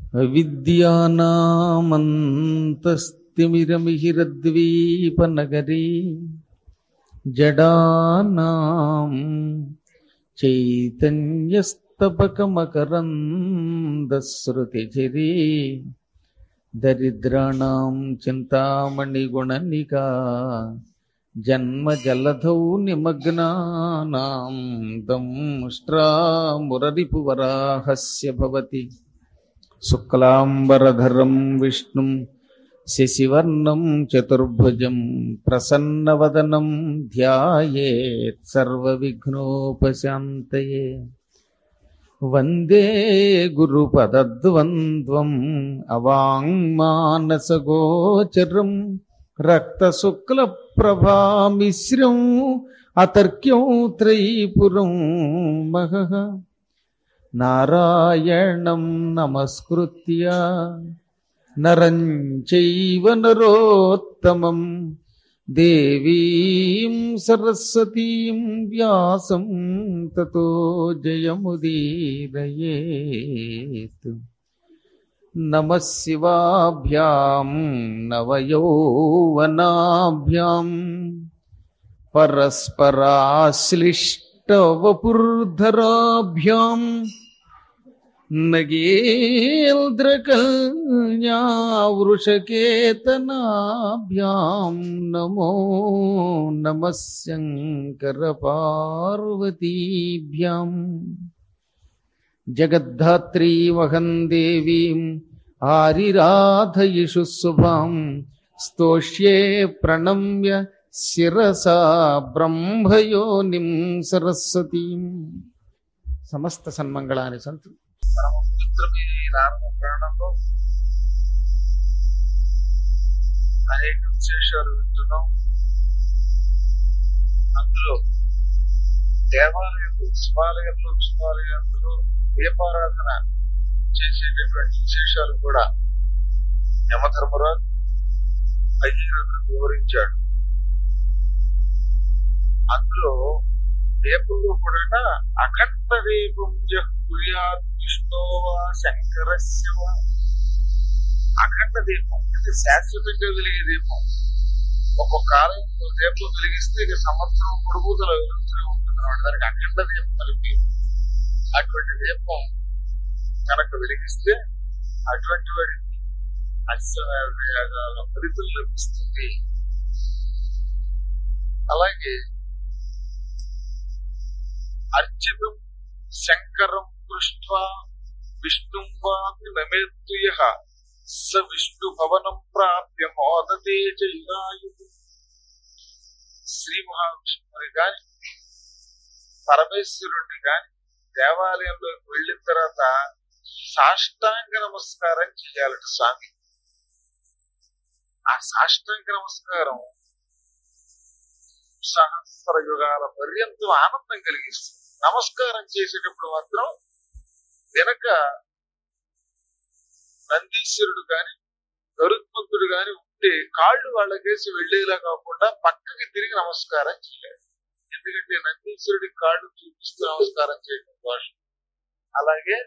అవిద్యానామంతస్తిమిరమిహిరద్వీపనగరీ జడానాం చైతన్యస్తపకమకరందశ్రుతిచిరీ దరిద్రాణం చింతామణిగుణనికా జన్మజలధౌ నిమగ్నానాం దంష్ట్రామురరిపువరాహస్య భవతి శుక్లాంబరధరం విష్ణుం శశివర్ణం చతుర్భుజం ప్రసన్నవదనం ధ్యాయేత్ సర్వవిఘ్నోపశాంతయే వందే గురుపదద్వంద్వం అవాంగ్మానసగోచరం రక్తశుక్లప్రభామిశ్రం అతర్క్యం త్రైపురం మహః నారాయణం నమస్కృత్య నరం చైవ నరోత్తమం దేవీం సరస్వతీం వ్యాసం తతో జయముదీరయేత్ నమ శివాభ్యాం నవయౌవనాభ్యాం పరస్పరాశ్లిష్టవపుర్ధరాభ్యాం నగేంద్రకల్యావృషకేతనాభ్యాం నమో నమ శంకరపార్వతీభ్యాం జగద్ధాత్రీమహం దేవీం ఆరిరాధయిషు శుభాం స్తోష్యే ప్రణమ్య శిరసా బ్రహ్మయోనిం సరస్వతీం సమస్త సన్మంగళాని సంతు పరమ పవిత్రమైన నారద పురాణంలో అనేక విశేషాలు వింటున్నాం అందులో దేవాలయంలో శివాలయంలో విష్ణాలయంలో దీపారాధన చేసేటటువంటి విశేషాలు కూడా యమధర్మరాజు భగీరథుడు వివరించాడు అందులో దీపంలో కూడా అఖండ దీపం జహ్యాత్ విష్ణో శంకర శివ అఖండ దీపం అంటే శాశ్వతంగా వెలిగే దీపం ఒక్కొక్క ఆలయంలో దీపం వెలిగిస్తే ఇక సంవత్సరం పొడుగుదల వెలుగుతూనే ఉంటుంది అన్నమాట దానికి అఖండ దీపం అని పేరు అటువంటి దీపం కనుక వెలిగిస్తే అటువంటి వాడికి అశ్వమేధయాగాల ఫలితం లభిస్తుంది అలాగే అర్చితం శంకరం దృష్ట్వా విష్ణుం వాపి నమేత్తుయ స విష్ణు భవనం ప్రాప్య మోదతే చైలాయు శ్రీ మహావిష్ణువుని గాని పరమేశ్వరుణ్ణి గాని దేవాలయంలోకి వెళ్ళిన తర్వాత సాష్టాంగ నమస్కారం చేయాలట స్వామి ఆ సాష్టాంగ నమస్కారం సహస్ర యుగాల పర్యంతం ఆనందం కలిగిస్తుంది నమస్కారం చేసేటప్పుడు మాత్రం వెనక నందీశ్వరుడు కాని గరుత్మంతుడు కాని ఉంటే కాళ్ళు వాళ్ళకేసి వెళ్లేలా కాకుండా పక్కకి తిరిగి నమస్కారం చేయాలి ఎందుకంటే నందీశ్వరుడి కాళ్ళు చూపిస్తూ నమస్కారం చేయడం దోషం అలాగే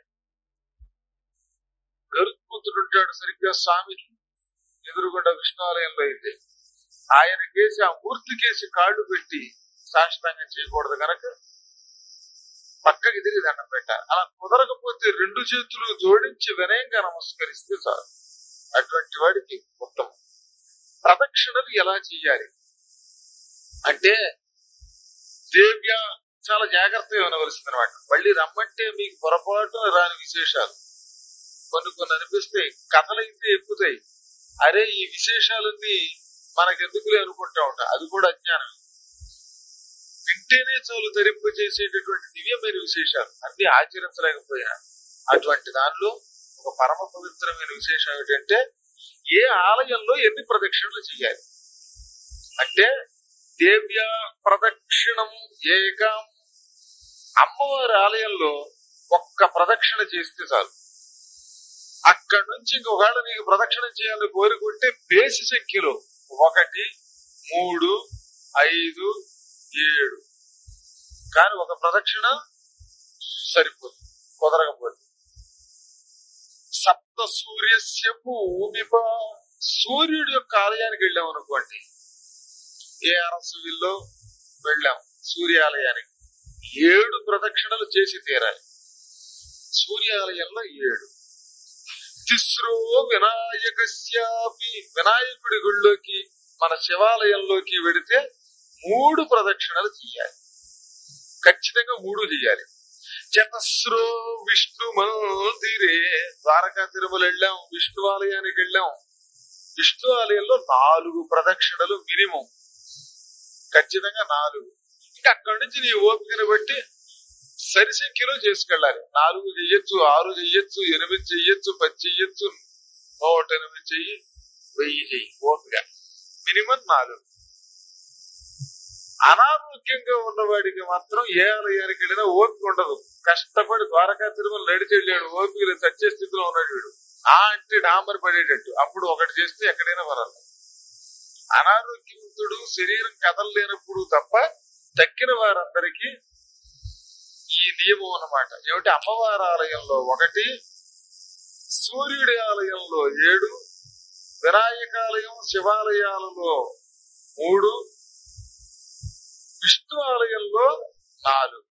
గరుత్మంతుడు ఉంటాడు సరిగ్గా స్వామికి ఎదురుగుండా విష్ణువాలయంలో అయితే ఆయన కేసి ఆ మూర్తి కేసి కాళ్ళు పెట్టి సాష్టాంగం చేయకూడదు కనుక పక్కకి తిరిగి దండం పెట్టాలి అలా కుదరకపోతే రెండు చేతులు జోడించి వినయంగా నమస్కరిస్తే చాలు అటువంటి వాడికి ఉత్తమం ప్రదక్షిణలు ఎలా చేయాలి అంటే దేవ్య చాలా జాగ్రత్తగా వినవలసింది అనమాట మళ్ళీ రమ్మంటే మీకు పొరపాటున రాని విశేషాలు కొన్ని కొన్ని అనిపిస్తాయి కథలైతే ఎక్కుతాయి అరే ఈ విశేషాలన్నీ మనకెందుకులే అనుకుంటా ఉంటా అది కూడా అజ్ఞానం వింటేనే చాలు ధరింపజేసేటటువంటి దివ్యమైన విశేషాలు అన్ని ఆచరించలేకపోయినా అటువంటి దానిలో ఒక పరమ పవిత్రమైన విశేషం ఏమిటంటే ఏ ఆలయంలో ఎన్ని ప్రదక్షిణలు చేయాలి అంటే దేవ్య ప్రదక్షిణం ఏకం అమ్మవారి ఆలయంలో ఒక్క ప్రదక్షిణ చేస్తే చాలు అక్కడి నుంచి ఇంకొకవేళ నీకు ప్రదక్షిణ చేయాలని కోరుకుంటే బేసి సంఖ్యలో ఒకటి మూడు ఐదు ఏడు కానీ ఒక ప్రదక్షిణ సరిపోదు కుదరకపోతే సప్త సూర్యస్య భూమిప సూర్యుడి యొక్క ఆలయానికి వెళ్ళాం అనుకోండి ఏ అరసువిల్లో వెళ్ళాం సూర్యాలయానికి ఏడు ప్రదక్షిణలు చేసి తీరాలి సూర్యాలయంలో ఏడు తిస్రో వినాయకస్యాపి వినాయకుడి గుళ్ళోకి మన శివాలయంలోకి వెడితే మూడు ప్రదక్షిణలు చేయాలి ఖచ్చితంగా మూడు చేయాలి చతస్రో విష్ణు మందిరే ద్వారకా తిరుమల వెళ్ళాం విష్ణు ఆలయానికి వెళ్ళాం విష్ణు ఆలయంలో నాలుగు ప్రదక్షిణలు మినిమం ఖచ్చితంగా నాలుగు ఇంకా అక్కడి నుంచి నీ ఓపికను బట్టి సరిసంఖ్యలో చేసుకెళ్ళాలి నాలుగు చెయ్యొచ్చు ఆరు చెయ్యొచ్చు ఎనిమిది చెయ్యొచ్చు పది చెయ్యొచ్చు నూట ఎనిమిది చెయ్యి వెయ్యి చెయ్యి ఓపిక మినిమం నాలుగు అనారోగ్యంగా ఉన్నవాడికి మాత్రం ఏ ఆలయానికి వెళ్ళినా ఓపిక ఉండదు కష్టపడి ద్వారకా తిరుమల నడిచి వెళ్ళాడు ఓపిక చచ్చే స్థితిలో ఉన్నాడు వీడు ఆ అంటే డాంబర్ పడేటట్టు అప్పుడు ఒకటి చేస్తే ఎక్కడైనా వరాలి అనారోగ్యవంతుడు శరీరం కదలలేనప్పుడు తప్ప తక్కిన వారందరికీ ఈ నియమం అన్నమాట ఏమిటి అమ్మవారి ఆలయంలో ఒకటి సూర్యుడి ఆలయంలో ఏడు వినాయకాలయం శివాలయాలలో మూడు విష్ణు ఆలయంలో నాలుగు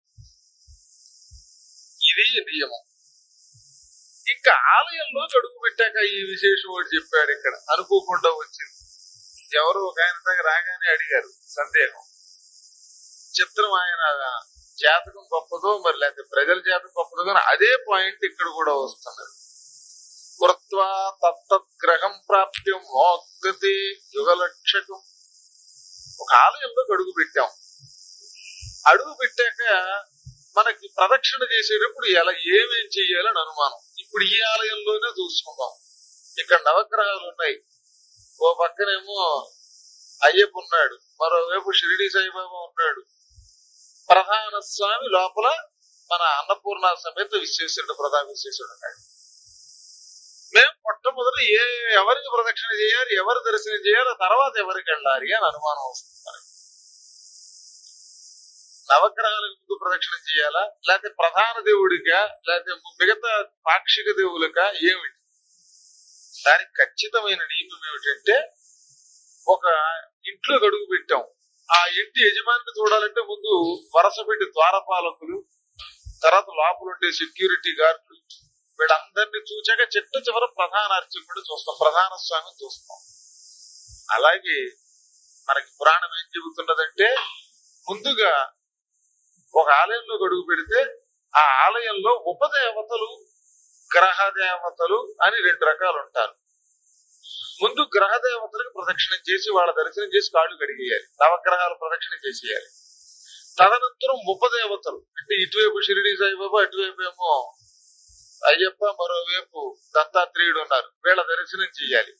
ఇది నియమం ఇంకా ఆలయంలో అడుగు పెట్టాక ఈ విశేషం ఒకటి చెప్పాడు ఇక్కడ అనుకోకుండా వచ్చింది ఎవరు ఒక ఆయన దగ్గర రాగానే అడిగారు సందేహం చిత్రం ఆయన జాతకం గొప్పదో మరి లేకపోతే ప్రజల జాతకం గొప్పదో కానీ అదే పాయింట్ ఇక్కడ కూడా వస్తున్నది కృత్వా తత్తగ్రహం ప్రాప్త్యం మోక్తి యుగలక్షకం ఒక ఆలయంలో అడుగు పెట్టాం అడుగు పెట్టాక మనకి ప్రదక్షిణ చేసేటప్పుడు ఎలా ఏమేం చెయ్యాలని అనుమానం ఇప్పుడు ఈ ఆలయంలోనే చూసుకుందాం ఇక్కడ నవగ్రహాలు ఉన్నాయి ఓ పక్కనేమో అయ్యప్ప ఉన్నాడు మరోవైపు షిరిడి సాయిబాబా ఉన్నాడు ప్రధాన స్వామి లోపల మన అన్నపూర్ణ సమేత విశ్వేశ్వరుడు ప్రధాన విశ్వేశ్వరుడు ఉన్నాడు మేము మొట్టమొదటి ఏ ఎవరికి ప్రదక్షిణ చేయాలి ఎవరు దర్శనం చేయాలి తర్వాత ఎవరికి వెళ్ళాలి అని అనుమానం వస్తుంది మనకి. నవగ్రహాలకు ముందు ప్రదక్షిణ చేయాలా లేకపోతే ప్రధాన దేవుడికా లేకపోతే మిగతా పాక్షిక దేవులకా ఏమిటి దానికి ఖచ్చితమైన నియమం ఏమిటంటే ఒక ఇంట్లో గడుగు పెట్టాం ఆ ఇంటి యజమానిని చూడాలంటే ముందు వరస పెట్టి ద్వారపాలకులు తర్వాత లోపల ఉండే సెక్యూరిటీ గార్డులు వీళ్ళందరినీ చూచాక చిట్ట చివర ప్రధాన అర్చకుడు చూస్తాం ప్రధాన స్వామిని చూస్తాం అలాగే మనకి పురాణం ఏం చెబుతున్నదంటే ముందుగా ఒక ఆలయంలో గడుగు పెడితే ఆ ఆలయంలో ఉపదేవతలు గ్రహ దేవతలు అని రెండు రకాలు ఉంటారు ముందు గ్రహ దేవతలకు ప్రదక్షిణ చేసి వాళ్ళ దర్శనం చేసి కాళ్ళు కడిగేయాలి నవగ్రహాలు ప్రదక్షిణ చేసేయాలి తదనంతరం ఉపదేవతలు అంటే ఇటువైపు షిరిడి సాయిబాబా అటువైపు ఏమో అయ్యప్ప మరోవైపు దత్తాత్రేయుడు ఉన్నారు వీళ్ళ దర్శనం చేయాలి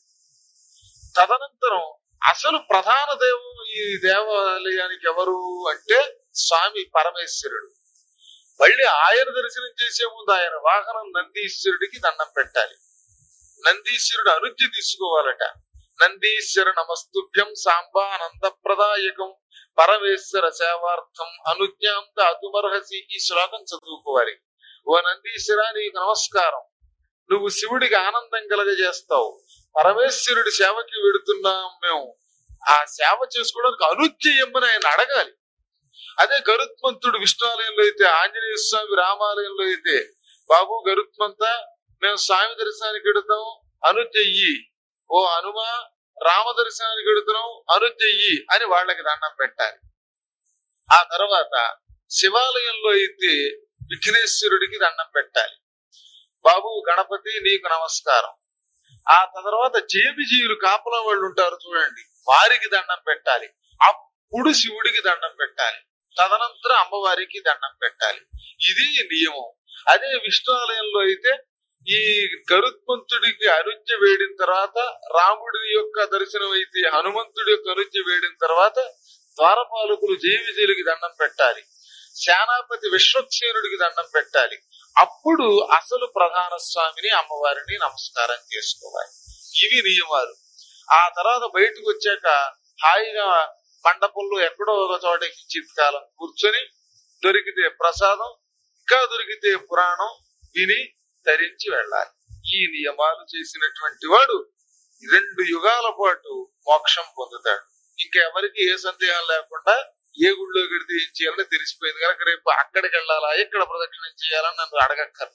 తదనంతరం అసలు ప్రధాన దేవం ఈ దేవాలయానికి ఎవరు అంటే స్వామి పరమేశ్వరుడు మళ్ళీ ఆయన దర్శనం చేసే ముందు ఆయన వాహనం నందీశ్వరుడికి దండం పెట్టాలి నందీశ్వరుడు అనుజ్ఞ తీసుకోవాలట నందీశ్వర నమస్తుభ్యం సాంబానంద ప్రదాయకం పరమేశ్వర సేవార్థం అనుజ్ఞాంత అతుమర్హసి ఈ శ్లోకం చదువుకోవాలి ఓ నందీశ్వర నీకు నమస్కారం నువ్వు శివుడికి ఆనందం కలగజేస్తావు పరమేశ్వరుడి సేవకి వెడుతున్నాం మేము ఆ సేవ చేసుకోవడానికి అనుజ్ఞ ఇమ్మని ఆయన అడగాలి అదే గరుత్మంతుడు విష్ణుఆలయంలో అయితే ఆంజనేయ స్వామి రామాలయంలో అయితే బాబు గరుత్మంత మేము స్వామి దర్శనానికి వెడుతాం అనుజ్ఞయ్యి ఓ హనుమ రామ దర్శనానికి వెడుతున్నాం అనుజ్ఞయ్యి అని వాళ్ళకి దండం పెట్టాలి ఆ తర్వాత శివాలయంలో అయితే విఘ్నేశ్వరుడికి దండం పెట్టాలి బాబు గణపతి నీకు నమస్కారం ఆ తర్వాత జేబిజీయులు కాపలా వాళ్ళు ఉంటారు చూడండి వారికి దండం పెట్టాలి అప్పుడు శివుడికి దండం పెట్టాలి తదనంతరం అమ్మవారికి దండం పెట్టాలి ఇది నియమం అదే విష్ణు ఆలయంలో అయితే ఈ గరుత్మంతుడికి అనుజ్ఞ వేడిన తర్వాత రాముడి యొక్క దర్శనం అయితే హనుమంతుడి యొక్క అనుజ్ఞ వేడిన తర్వాత ద్వారపాలకులు జేవిజీలకి దండం పెట్టాలి సేనాపతి విశ్వక్సేనుడికి దండం పెట్టాలి అప్పుడు అసలు ప్రధాన స్వామిని అమ్మవారిని నమస్కారం చేసుకోవాలి ఇవి నియమాలు ఆ తర్వాత బయటకు వచ్చాక హాయిగా మండపంలో ఎక్కడో ఒక చోట చిత్కాలం కూర్చొని దొరికితే ప్రసాదం ఇంకా దొరికితే పురాణం విని ధరించి వెళ్ళాలి ఈ నియమాలు చేసినటువంటి వాడు రెండు యుగాల పాటు మోక్షం పొందుతాడు ఇంకా ఎవరికి ఏ సందేహం లేకుండా ఏ గుళ్ళో గడితే ఏం చేయాలని తెలిసిపోయింది కనుక రేపు అక్కడికి వెళ్ళాలా ఎక్కడ ప్రదక్షిణం చేయాలని నన్ను అడగక్కర్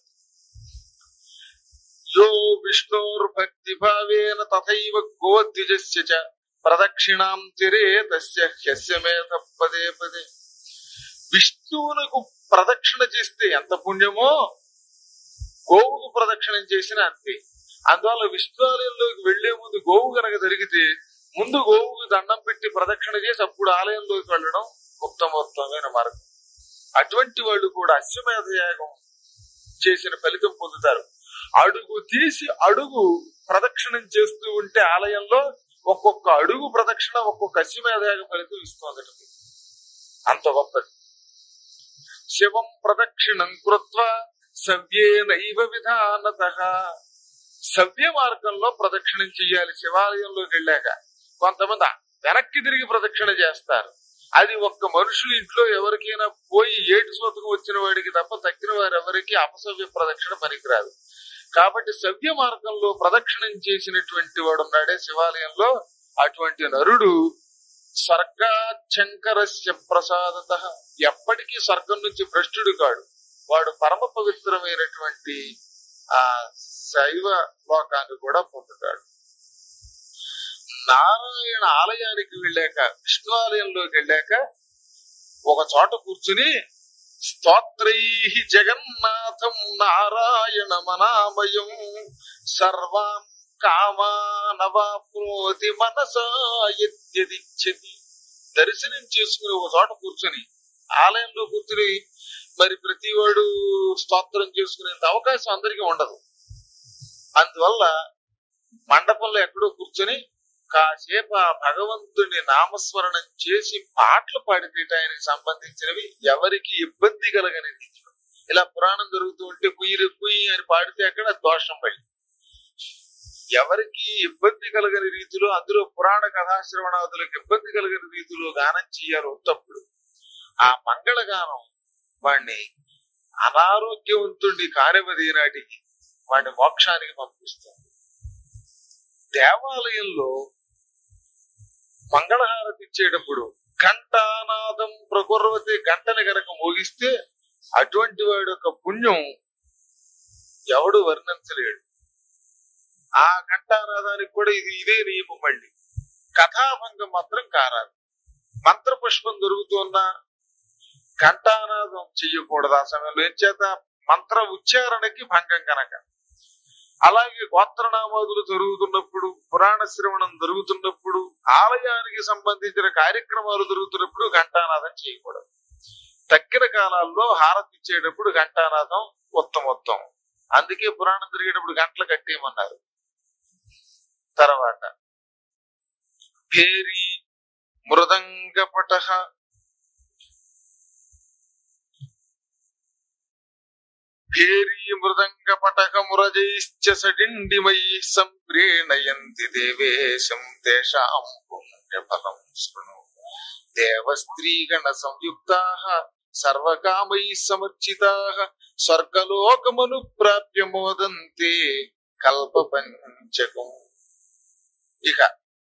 యో విష్ణోర్భక్తి భావేన తథైవ గోద్విజస్య చ ప్రదక్షిణాం తిరే తస్య హ్యస్య మేధ పదే పదే విష్ణువునకు ప్రదక్షిణ చేస్తే ఎంత పుణ్యమో గోవుకు ప్రదక్షిణం చేసిన అంతే అందువల్ల విష్ణుఆలయంలోకి వెళ్లే ముందు గోవు గనక జరిగితే ముందు గోవుకు దండం పెట్టి ప్రదక్షిణ చేసి అప్పుడు ఆలయంలోకి వెళ్ళడం ఉత్తమోత్తమైన మార్గం అటువంటి వాళ్ళు కూడా అశ్వమేధ యాగం చేసిన ఫలితం పొందుతారు అడుగు తీసి అడుగు ప్రదక్షిణం చేస్తూ ఉంటే ఆలయంలో ఒక్కొక్క అడుగు ప్రదక్షిణ ఒక్కొక్క అశ్వమేధ యాగ ఫలితం ఇస్తోందట అంత గొప్పది శివం ప్రదక్షిణం కృత్వా సవ్యేనైవ విధానత సవ్య మార్గంలో ప్రదక్షిణం చెయ్యాలి శివాలయంలోకి వెళ్ళాక కొంతమంది వెనక్కి తిరిగి ప్రదక్షిణ చేస్తారు అది ఒక్క మనుషులు ఇంట్లో ఎవరికైనా పోయి ఏటి సోతకు వచ్చిన వాడికి తప్ప తక్కిన వారు ఎవరికి అపసవ్య ప్రదక్షిణ పనికిరాదు కాబట్టి సవ్య మార్గంలో ప్రదక్షిణం చేసినటువంటి వాడు ఉన్నాడే శివాలయంలో అటువంటి నరుడు స్వర్గాశంకరస్య ప్రసాదత ఎప్పటికీ స్వర్గం నుంచి భ్రష్టుడు కాడు వాడు పరమ పవిత్రమైనటువంటి ఆ శైవ లోకాన్ని కూడా పొందుతాడు నారాయణ ఆలయానికి వెళ్ళాక విష్ణు ఆలయంలోకి వెళ్ళాక ఒక చోట కూర్చుని స్తోత్రై జగన్నాథం నారాయణ మనామయం సర్వాన్ కామానవాప్నోతి మనసా యద్యదిచ్చతి దర్శనం చేసుకుని ఒక చోట కూర్చుని ఆలయంలో కూర్చుని మరి ప్రతి వాడు స్తోత్రం చేసుకునేంత అవకాశం అందరికీ ఉండదు అందువల్ల మండపంలో ఎక్కడో కూర్చొని కాసేపు ఆ భగవంతుని నామస్మరణం చేసి పాటలు పాడితే ఆయనకి సంబంధించినవి ఎవరికి ఇబ్బంది కలగని రీతిలో ఇలా పురాణం జరుగుతూ ఉంటే కుయ్యి కుయ్యి అని పాడితే అక్కడ దోషం పడి ఎవరికి ఇబ్బంది కలగని రీతిలో అందులో పురాణ కథాశ్రవణాదులకు ఇబ్బంది కలగని రీతిలో గానం చెయ్యారు తప్పుడు ఆ మంగళగానం వాణ్ణి అనారోగ్యవంతుడి కార్యవది నాటికి వాడిని మోక్షానికి పంపిస్తుంది దేవాలయంలో మంగళహారతి ఇచ్చేటప్పుడు ఘంటానాదం ప్రకుర్వతి గంటని గనక మోగిస్తే అటువంటి వాడి యొక్క పుణ్యం ఎవడు వర్ణించలేడు ఆ ఘంటానాదానికి కూడా ఇది ఇదే నియమం మళ్ళీ కథాభంగం మాత్రం కారాదు మంత్రపుష్పం దొరుకుతున్న ఘంటానాదం చెయ్యకూడదు ఆ సమయంలో ఏం చేత మంత్ర ఉచ్చారణకి భంగం కనుక అలాగే గోత్రనామాదులు జరుగుతున్నప్పుడు పురాణ శ్రవణం జరుగుతున్నప్పుడు ఆలయానికి సంబంధించిన కార్యక్రమాలు జరుగుతున్నప్పుడు ఘంటానాదం చేయకూడదు తక్కిన కాలాల్లో హారతి ఇచ్చేటప్పుడు ఘంటానాదం ఉత్తమోత్తం అందుకే పురాణం జరిగేటప్పుడు గంటలు కట్టేయమన్నారు తర్వాత భేరి మృదంగపట భేరీ మృదంగ పటక మురజైశ్చ సడిండిమై సంప్రేణయంతి దేవేశం తేషాం పుణ్యఫలం శృణు దేవస్త్రీగణ సంయుక్తా సర్వకామై సమర్చితా స్వర్గలోకమను ప్రాప్య మోదంతే కల్పపంచకం ఇక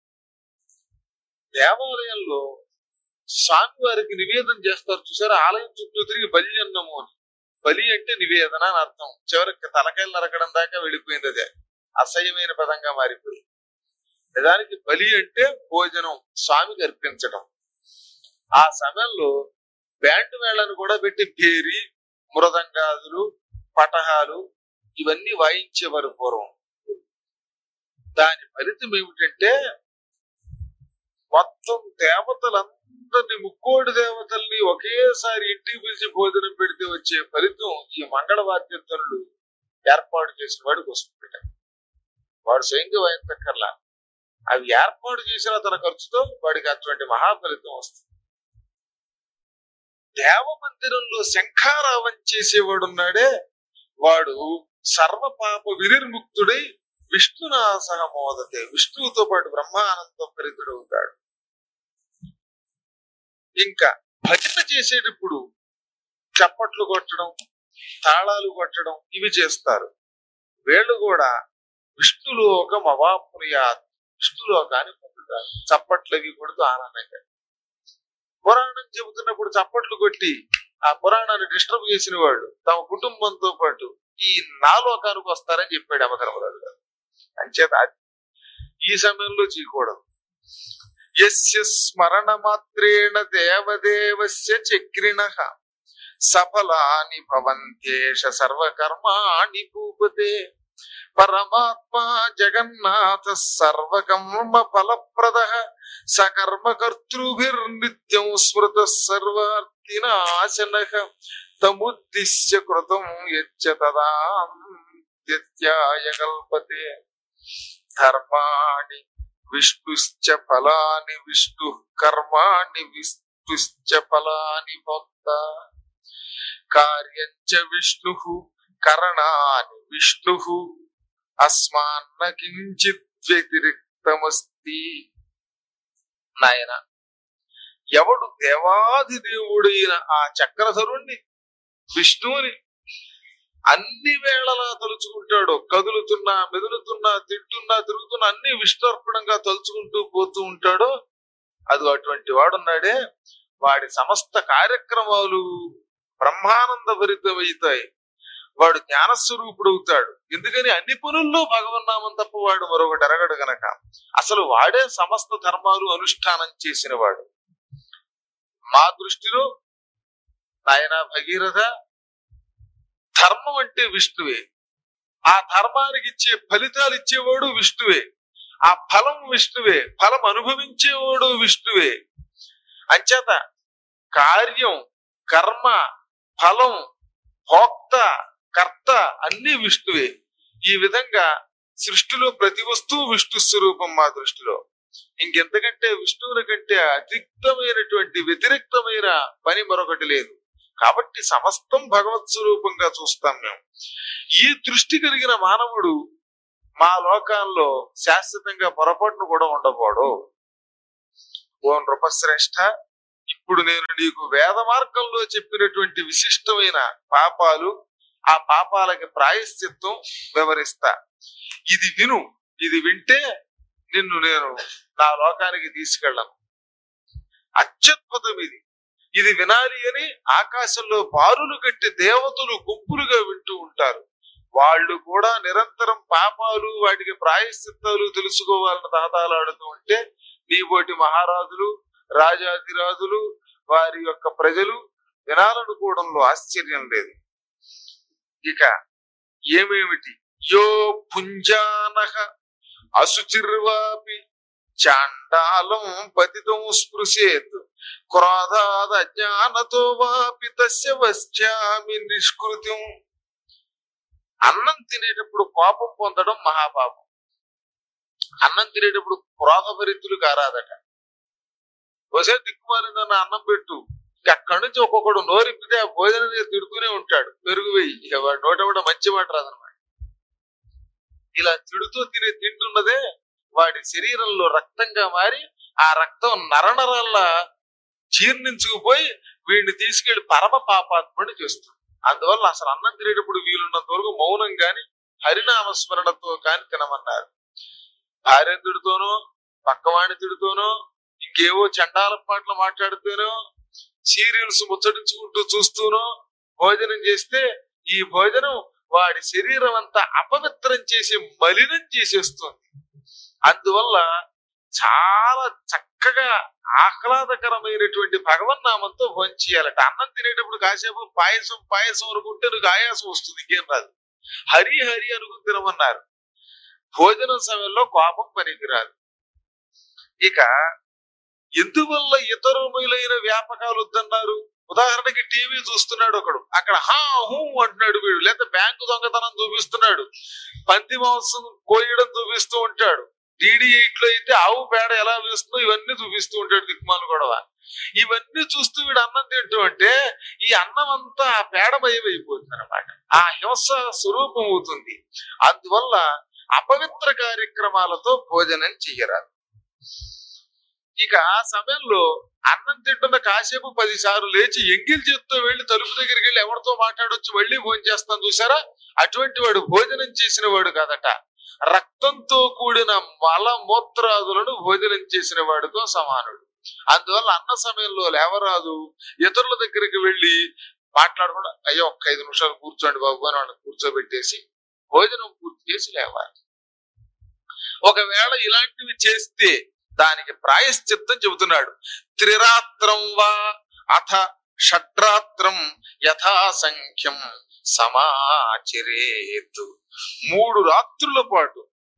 దేవాలయంలో స్వామివారికి నివేదన చేస్తారు చూసారా ఆలయం చుట్టూ తిరిగి బలి అన్నము అని బలి అంటే నివేదన అని అర్థం చివరికి తలకాయలు నరకడం దాకా వెళ్ళిపోయింది అదే అసహ్యమైన పదంగా మారిపోయింది నిజానికి బలి అంటే భోజనం స్వామికి అర్పించడం ఆ సమయంలో బ్యాండ్ మేళను కూడా పెట్టి భేరి మృదంగాదులు పటహాలు ఇవన్నీ వాయించేవారు పూర్వం దాని ఫలితం ఏమిటంటే మొత్తం దేవతలందరినీ ముక్కోడి దేవతల్ని ఒకేసారి ఇంటికి పిలిచి భోజనం పెడితే వచ్చే ఫలితం ఈ మంగళవాద్యతనులు ఏర్పాటు చేసిన వాడికి వస్తుంది వాడు స్వయంగా వాయించక్కర్లా అవి ఏర్పాటు చేసిన తన ఖర్చుతో వాడికి అటువంటి మహాఫలితం వస్తుంది దేవ మందిరంలో శంఖారావం చేసేవాడు ఉన్నాడే వాడు సర్వ పాప వినిర్ముక్తుడై విష్ణునాసహ మోదతే విష్ణువుతో పాటు బ్రహ్మానందం పరితుడవుతాడు ఇంకా భజన చేసేటప్పుడు చప్పట్లు కొట్టడం తాళాలు కొట్టడం ఇవి చేస్తారు వీళ్ళు కూడా విష్ణులోకం అవాపుర్యాత్ విష్ణులోకాన్ని పొందుతారు చప్పట్లు అవి కొడుతూ ఆనందంగా పురాణం చెబుతున్నప్పుడు చప్పట్లు కొట్టి ఆ పురాణాన్ని డిస్టర్బ్ చేసిన వాళ్ళు తమ కుటుంబంతో పాటు ఈ నాలోకానికి వస్తారని చెప్పాడు అమధర్మరాజు గారు అంచేత అది ఈ సమయంలో చేయకూడదు యస్య స్మరణ మాత్రేణ దేవదేవస్య చక్రిణ సఫలాని భవంత్యేష సర్వకర్మాణి భూపతే పరమాత్మా జగన్నాథ సర్వకర్మ ఫలప్రద సకర్మకర్తృభిర్నిత్యం స్మృత సర్వార్తినాశన తముద్దిశ్య కృతం యచ్చ తదాయ కల్పతే ధర్మాణి విష్ణుశ్చ ఫలాని విష్ణు కర్మాణి విష్ణుశ్చ ఫలాని భక్త కార్యంచ విష్ణు కరణాని విష్ణు అస్మాన్న కించిత్ వ్యతిరిక్తమస్తి నాయన ఎవడు దేవాది దేవుడైన ఆ చక్రధరుణ్ణి విష్ణువుని అన్ని వేళలా తలుచుకుంటాడు కదులుతున్నా మెదులుతున్నా తింటున్నా తిరుగుతున్నా అన్ని విష్ణుర్పణంగా తలుచుకుంటూ పోతూ ఉంటాడో అది అటువంటి వాడున్నాడే వాడి సమస్త కార్యక్రమాలు బ్రహ్మానంద భరితమవుతాయి వాడు జ్ఞానస్వరూపుడు అవుతాడు ఎందుకని అన్ని పనుల్లో భగవన్నామం తప్ప వాడు మరొకటి ఎరగడు గనక అసలు వాడే సమస్త ధర్మాలు అనుష్ఠానం చేసిన వాడు మా దృష్టిలో నాయన భగీరథ ధర్మం అంటే విష్ణువే ఆ ధర్మానికి ఇచ్చే ఫలితాలు ఇచ్చేవాడు విష్ణువే ఆ ఫలం విష్ణువే ఫలం అనుభవించేవాడు విష్ణువే అంచేత కార్యం కర్మ ఫలం భోక్త కర్త అన్ని విష్ణువే ఈ విధంగా సృష్టిలో ప్రతి వస్తువు విష్ణు స్వరూపం మా దృష్టిలో ఇంకెంతకంటే విష్ణువుల కంటే అతిక్తమైనటువంటి వ్యతిరేక్తమైన పని మరొకటి లేదు కాబట్టి సమస్తం భగవత్ స్వరూపంగా చూస్తాం మేము ఈ దృష్టి కలిగిన మానవుడు మా లోకాల్లో శాశ్వతంగా పొరపాటును కూడా ఉండబోడు ఓ నృపశ్రేష్ఠ ఇప్పుడు నేను నీకు వేద మార్గంలో చెప్పినటువంటి విశిష్టమైన పాపాలు ఆ పాపాలకి ప్రాయశ్చిత్తం వివరిస్తా ఇది విను ఇది వింటే నిన్ను నేను నా లోకానికి తీసుకెళ్ళను అత్యద్భుతం ఇది ఇది వినాలి అని ఆకాశంలో బారులు కట్టి దేవతలు గుంపులుగా వింటూ ఉంటారు వాళ్ళు కూడా నిరంతరం పాపాలు వాటికి ప్రాయశ్చిత్తాలు తెలుసుకోవాలని తహతాలాడుతూ ఉంటే నీబోటి మహారాజులు రాజాధిరాజులు వారి యొక్క ప్రజలు వినాలనుకోవడంలో ఆశ్చర్యం లేదు ఇక ఏమేమిటి యో పుంజానహ అశుచిర్వాపి చాండాలం పతితం స్పృశేత్ క్రోధాద జ్ఞానతో వాపి తస్య వశ్యామి నిష్కృత్యం అన్నం తినేటప్పుడు కోపం పొందడం మహాపాపం అన్నం తినేటప్పుడు క్రోధభరితులు కారాదట ఒకసారి దిక్కుమాలి నన్ను అన్నం పెట్టు ఇక అక్కడి నుంచి ఒక్కొక్కడు నోరిప్పితే ఆ భోజనం మీద తిడుతూనే ఉంటాడు పెరుగు వేయి ఇక వాడు నోట కూడా మంచి మాట రాదనమాట ఇలా తిడుతూ తినే తింటున్నదే వాడి శరీరంలో రక్తంగా మారి ఆ రక్తం నరనరల్లా జీర్ణించుకుపోయి వీడిని తీసుకెళ్లి పరమ పాపాత్ముడిని చేస్తుంది అందువల్ల అసలు అన్నం తినేటప్పుడు వీలున్నంత వరకు మౌనం గాని హరినామస్మరణతో కాని తినమన్నారు భార్య తిడుతోనో పక్కవాణి తిడుతోనో ఇంకేవో చండాల పాటలు మాట్లాడుతూనో సీరియల్స్ ముచ్చటించుకుంటూ చూస్తూనో భోజనం చేస్తే ఈ భోజనం వాడి శరీరం అంతా అపవిత్రం చేసి మలినం చేసేస్తుంది అందువల్ల చాలా చక్కగా ఆహ్లాదకరమైనటువంటి భగవన్నామంతో భోజనం చేయాలట అన్నం తినేటప్పుడు కాసేపు పాయసం పాయసం అనుకుంటే నీకు ఆయాసం వస్తుంది ఇంకేం రాదు హరి హరి అనుకుని తినమన్నారు భోజనం సమయంలో కోపం పనికిరాదు ఇక ఎందువల్ల ఇతరులైన వ్యాపకాలు వద్దన్నారు ఉదాహరణకి టీవీ చూస్తున్నాడు ఒకడు అక్కడ హా హూ అంటున్నాడు వీడు లేదా బ్యాంకు దొంగతనం చూపిస్తున్నాడు పంది మాంసం కోయడం చూపిస్తూ ఉంటాడు డిడి ఎయిట్ లో అయితే ఆవు పేడ ఎలా వేస్తుందో ఇవన్నీ చూపిస్తూ ఉంటాడు దిక్మాలు గొడవ ఇవన్నీ చూస్తూ వీడు అన్నం తింటూ అంటే ఈ అన్నం అంతా ఆ పేడమయం అయిపోతుంది అనమాట ఆ హింస స్వరూపం అవుతుంది అందువల్ల అపవిత్ర కార్యక్రమాలతో భోజనం చెయ్యరాదు ఇక ఆ సమయంలో అన్నం తింటున్న కాసేపు పది సార్లు లేచి ఎంగిల్ చేత్తో వెళ్ళి తలుపు దగ్గరికి వెళ్ళి ఎవరితో మాట్లాడొచ్చు వెళ్ళి భోజనం చేస్తాను చూసారా అటువంటి వాడు భోజనం చేసిన వాడు కాదట రక్తంతో కూడిన మల మూత్రాదులను భోజనం చేసిన వాడితో సమానుడు అందువల్ల అన్న సమయంలో లేవరాదు ఇతరుల దగ్గరికి వెళ్ళి మాట్లాడకుండా అయ్యో ఒక్క ఐదు నిమిషాలు కూర్చోండి బాబు అని వాళ్ళని కూర్చోబెట్టేసి భోజనం పూర్తి చేసి లేవాలి ఒకవేళ ఇలాంటివి చేస్తే దానికి ప్రాయశ్చిత్తం చెబుతున్నాడు త్రిరాత్రం వా అథ షడ్రాత్రం యథాసంఖ్యం సమాచరేతు మూడు రాత్రుల పాటు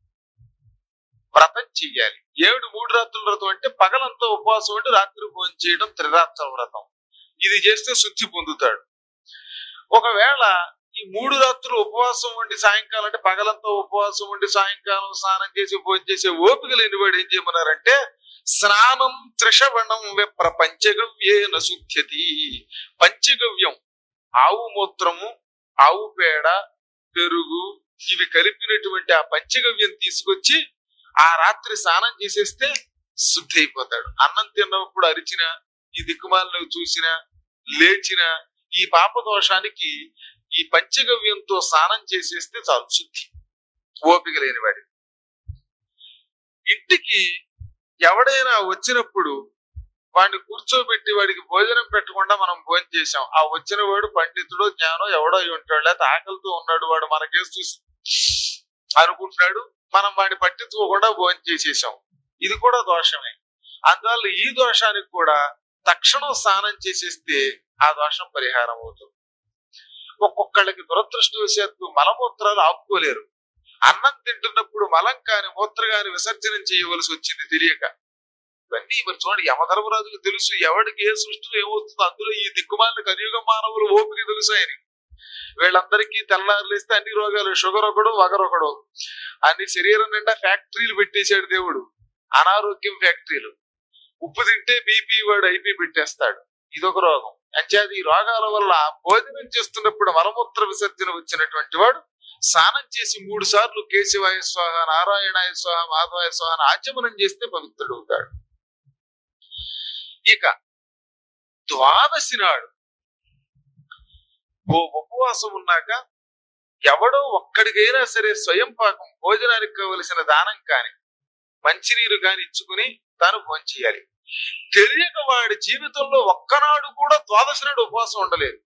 వ్రతం చెయ్యాలి ఏడు మూడు రాత్రుల వ్రతం అంటే పగలంతా ఉపవాసం ఉండి రాత్రి భోజనం చేయడం త్రిరాత్ర వ్రతం ఇది చేస్తే శుద్ధి పొందుతాడు ఒకవేళ ఈ మూడు రాత్రులు ఉపవాసం ఉండి సాయంకాలం అంటే పగలంతా ఉపవాసం ఉండి సాయంకాలం స్నానం చేసి భోజనం చేసే ఓపిక లేని వాడు ఏం చేయమన్నారంటే స్నానం త్రిషవణం విప్ర పంచగవ్యేన శుద్ధ్యతి పంచగవ్యం ఆవు మూత్రము ఆవు పేడ పెరుగు ఇవి కలిపినటువంటి ఆ పంచగవ్యం తీసుకొచ్చి ఆ రాత్రి స్నానం చేసేస్తే శుద్ధి అయిపోతాడు అన్నం తిన్నప్పుడు అరిచిన ఈ దిక్కుమాలను చూసిన లేచిన ఈ పాప దోషానికి ఈ పంచగవ్యంతో స్నానం చేసేస్తే చాలు శుద్ధి ఓపిక లేనివాడి ఇంటికి ఎవడైనా వచ్చినప్పుడు వాడిని కూర్చోబెట్టి వాడికి భోజనం పెట్టకుండా మనం భోజనం చేసాం ఆ వచ్చిన వాడు పండితుడు జ్ఞానం ఎవడో అయి ఉంటాడు లేకపోతే ఆకలితో ఉన్నాడు వాడు మనకేసి చూసి అనుకుంటున్నాడు మనం వాడిని పట్టించుకోకుండా భోజనం చేసేసాం ఇది కూడా దోషమే అందువల్ల ఈ దోషానికి కూడా తక్షణం స్నానం చేసేస్తే ఆ దోషం పరిహారం అవుతుంది ఒక్కొక్కళ్ళకి దురదృష్టవశాత్తు మలమూత్రాలు ఆపుకోలేరు అన్నం తింటున్నప్పుడు మలం కాని మూత్ర కాని విసర్జనం చేయవలసి వచ్చింది తెలియక ఇవన్నీ మరి చూడండి యమధర్మరాజుకు తెలుసు ఎవడికి ఏ సృష్టిలో ఏమవుతుందో అందులో ఈ దిక్కుమాలిన కలియుగ మానవులు ఓపిక తెలుసు ఆయన వీళ్ళందరికీ తెల్లారులేస్తే అన్ని రోగాలు షుగర్ ఒకడు వగరొకడు అన్ని శరీరం నిండా ఫ్యాక్టరీలు పెట్టేశాడు దేవుడు అనారోగ్యం ఫ్యాక్టరీలు ఉప్పు తింటే బీపీ వాడు ఐపీ పెట్టేస్తాడు ఇదొక రోగం అంచేది ఈ రోగాల వల్ల భోజనం చేస్తున్నప్పుడు మలమూత్ర విసర్జన వచ్చినటువంటి వాడు స్నానం చేసి మూడు సార్లు కేశవాయ స్వాహ నారాయణాయ స్వాహ మాధవాయ స్వాహ ఆచమనం చేస్తే పవిత్రుడవుతాడు ఇక ద్వాదశి నాడు ఓ ఉపవాసం ఉన్నాక ఎవడో ఒక్కడికైనా సరే స్వయం పాకం భోజనానికి కావలసిన దానం కాని మంచినీరు కాని ఇచ్చుకుని తాను భోంచేయాలి తెలియక వాడి జీవితంలో ఒక్కనాడు కూడా ద్వాదశి నాడు ఉపవాసం ఉండలేదు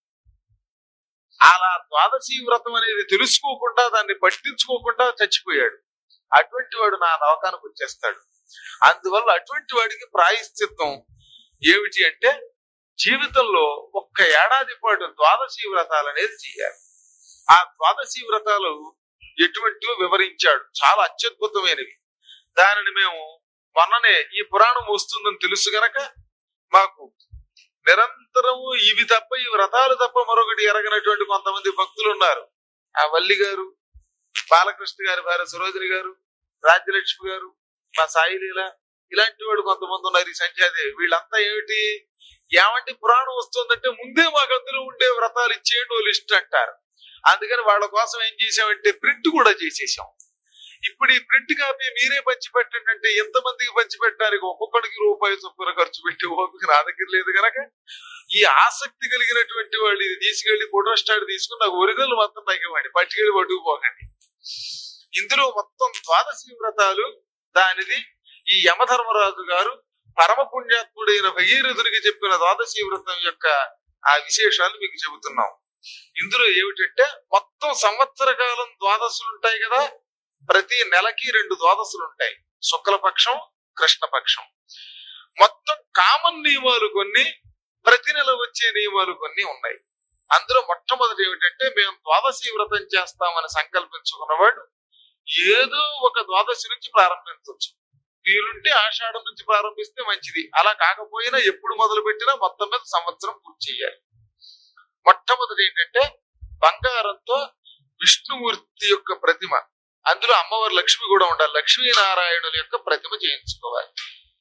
అలా ద్వాదశి వ్రతం అనేది తెలుసుకోకుండా దాన్ని పట్టించుకోకుండా చచ్చిపోయాడు అటువంటి వాడు నా నవకానికి వచ్చేస్తాడు అందువల్ల అటువంటి వాడికి ప్రాయశ్చిత్తం ఏమిటి అంటే జీవితంలో ఒక్క ఏడాది పాటు ద్వాదశి వ్రతాలు అనేది చేయాలి ఆ ద్వాదశి వ్రతాలు ఎటువంటివో వివరించాడు చాలా అత్యద్భుతమైనవి దానిని మేము మొన్ననే ఈ పురాణం వస్తుందని తెలుసు గనక మాకు నిరంతరము ఇవి తప్ప ఈ వ్రతాలు తప్ప మరొకటి ఎరగనటువంటి కొంతమంది భక్తులు ఉన్నారు ఆ వల్లి గారు బాలకృష్ణ గారి భార్య సరోజిని గారు రాజ్యలక్ష్మి గారు మా సాయిలీల ఇలాంటి వాడు కొంతమంది ఉన్నారు ఈ సంఖ్యాదేవి వీళ్ళంతా ఏమిటి ఏమంటే పురాణం వస్తుందంటే ముందే మాకు అందులో ఉండే వ్రతాలు ఇచ్చేయండి ఓ లిస్ట్ అంటారు అందుకని వాళ్ళ కోసం ఏం చేసామంటే ప్రింట్ కూడా చేసేసాం ఇప్పుడు ఈ ప్రింట్ కాపీ మీరే పంచి పెట్టండి అంటే ఎంతమందికి పంచి పెట్టడానికి ఒక్కొక్కడికి రూపాయి చొప్పున ఖర్చు పెట్టి ఓపిక నా దగ్గర లేదు కనుక ఈ ఆసక్తి కలిగినటువంటి వాళ్ళు ఇది తీసుకెళ్లి ఫోటో స్టాట్ తీసుకుని నాకు ఒరిజినల్ మొత్తం నాకు ఇవ్వండి పట్టుకెళ్ళి పట్టుకుపోకండి ఇందులో మొత్తం ద్వాదశి వ్రతాలు దానిది ఈ యమధర్మరాజు గారు పరమ పుణ్యాత్ముడైన భగీరథుడికి చెప్పిన ద్వాదశి వ్రతం యొక్క ఆ విశేషాలు మీకు చెబుతున్నాం ఇందులో ఏమిటంటే మొత్తం సంవత్సర కాలం ద్వాదశులు ఉంటాయి కదా ప్రతి నెలకి రెండు ద్వాదశులు ఉంటాయి శుక్లపక్షం కృష్ణపక్షం మొత్తం కామన్ నియమాలు కొన్ని ప్రతి నెల వచ్చే నియమాలు కొన్ని ఉన్నాయి అందులో మొట్టమొదటి ఏమిటంటే మేము ద్వాదశి వ్రతం చేస్తామని సంకల్పించుకున్నవాడు ఏదో ఒక ద్వాదశి నుంచి ప్రారంభించవచ్చు వీలుంటే ఆషాఢం నుంచి ప్రారంభిస్తే మంచిది అలా కాకపోయినా ఎప్పుడు మొదలు పెట్టినా మొత్తం మీద సంవత్సరం పూర్తి చేయాలి మొట్టమొదటి ఏంటంటే బంగారంతో విష్ణుమూర్తి యొక్క ప్రతిమ అందులో అమ్మవారి లక్ష్మి కూడా ఉండాలి లక్ష్మీనారాయణుల యొక్క ప్రతిమ చేయించుకోవాలి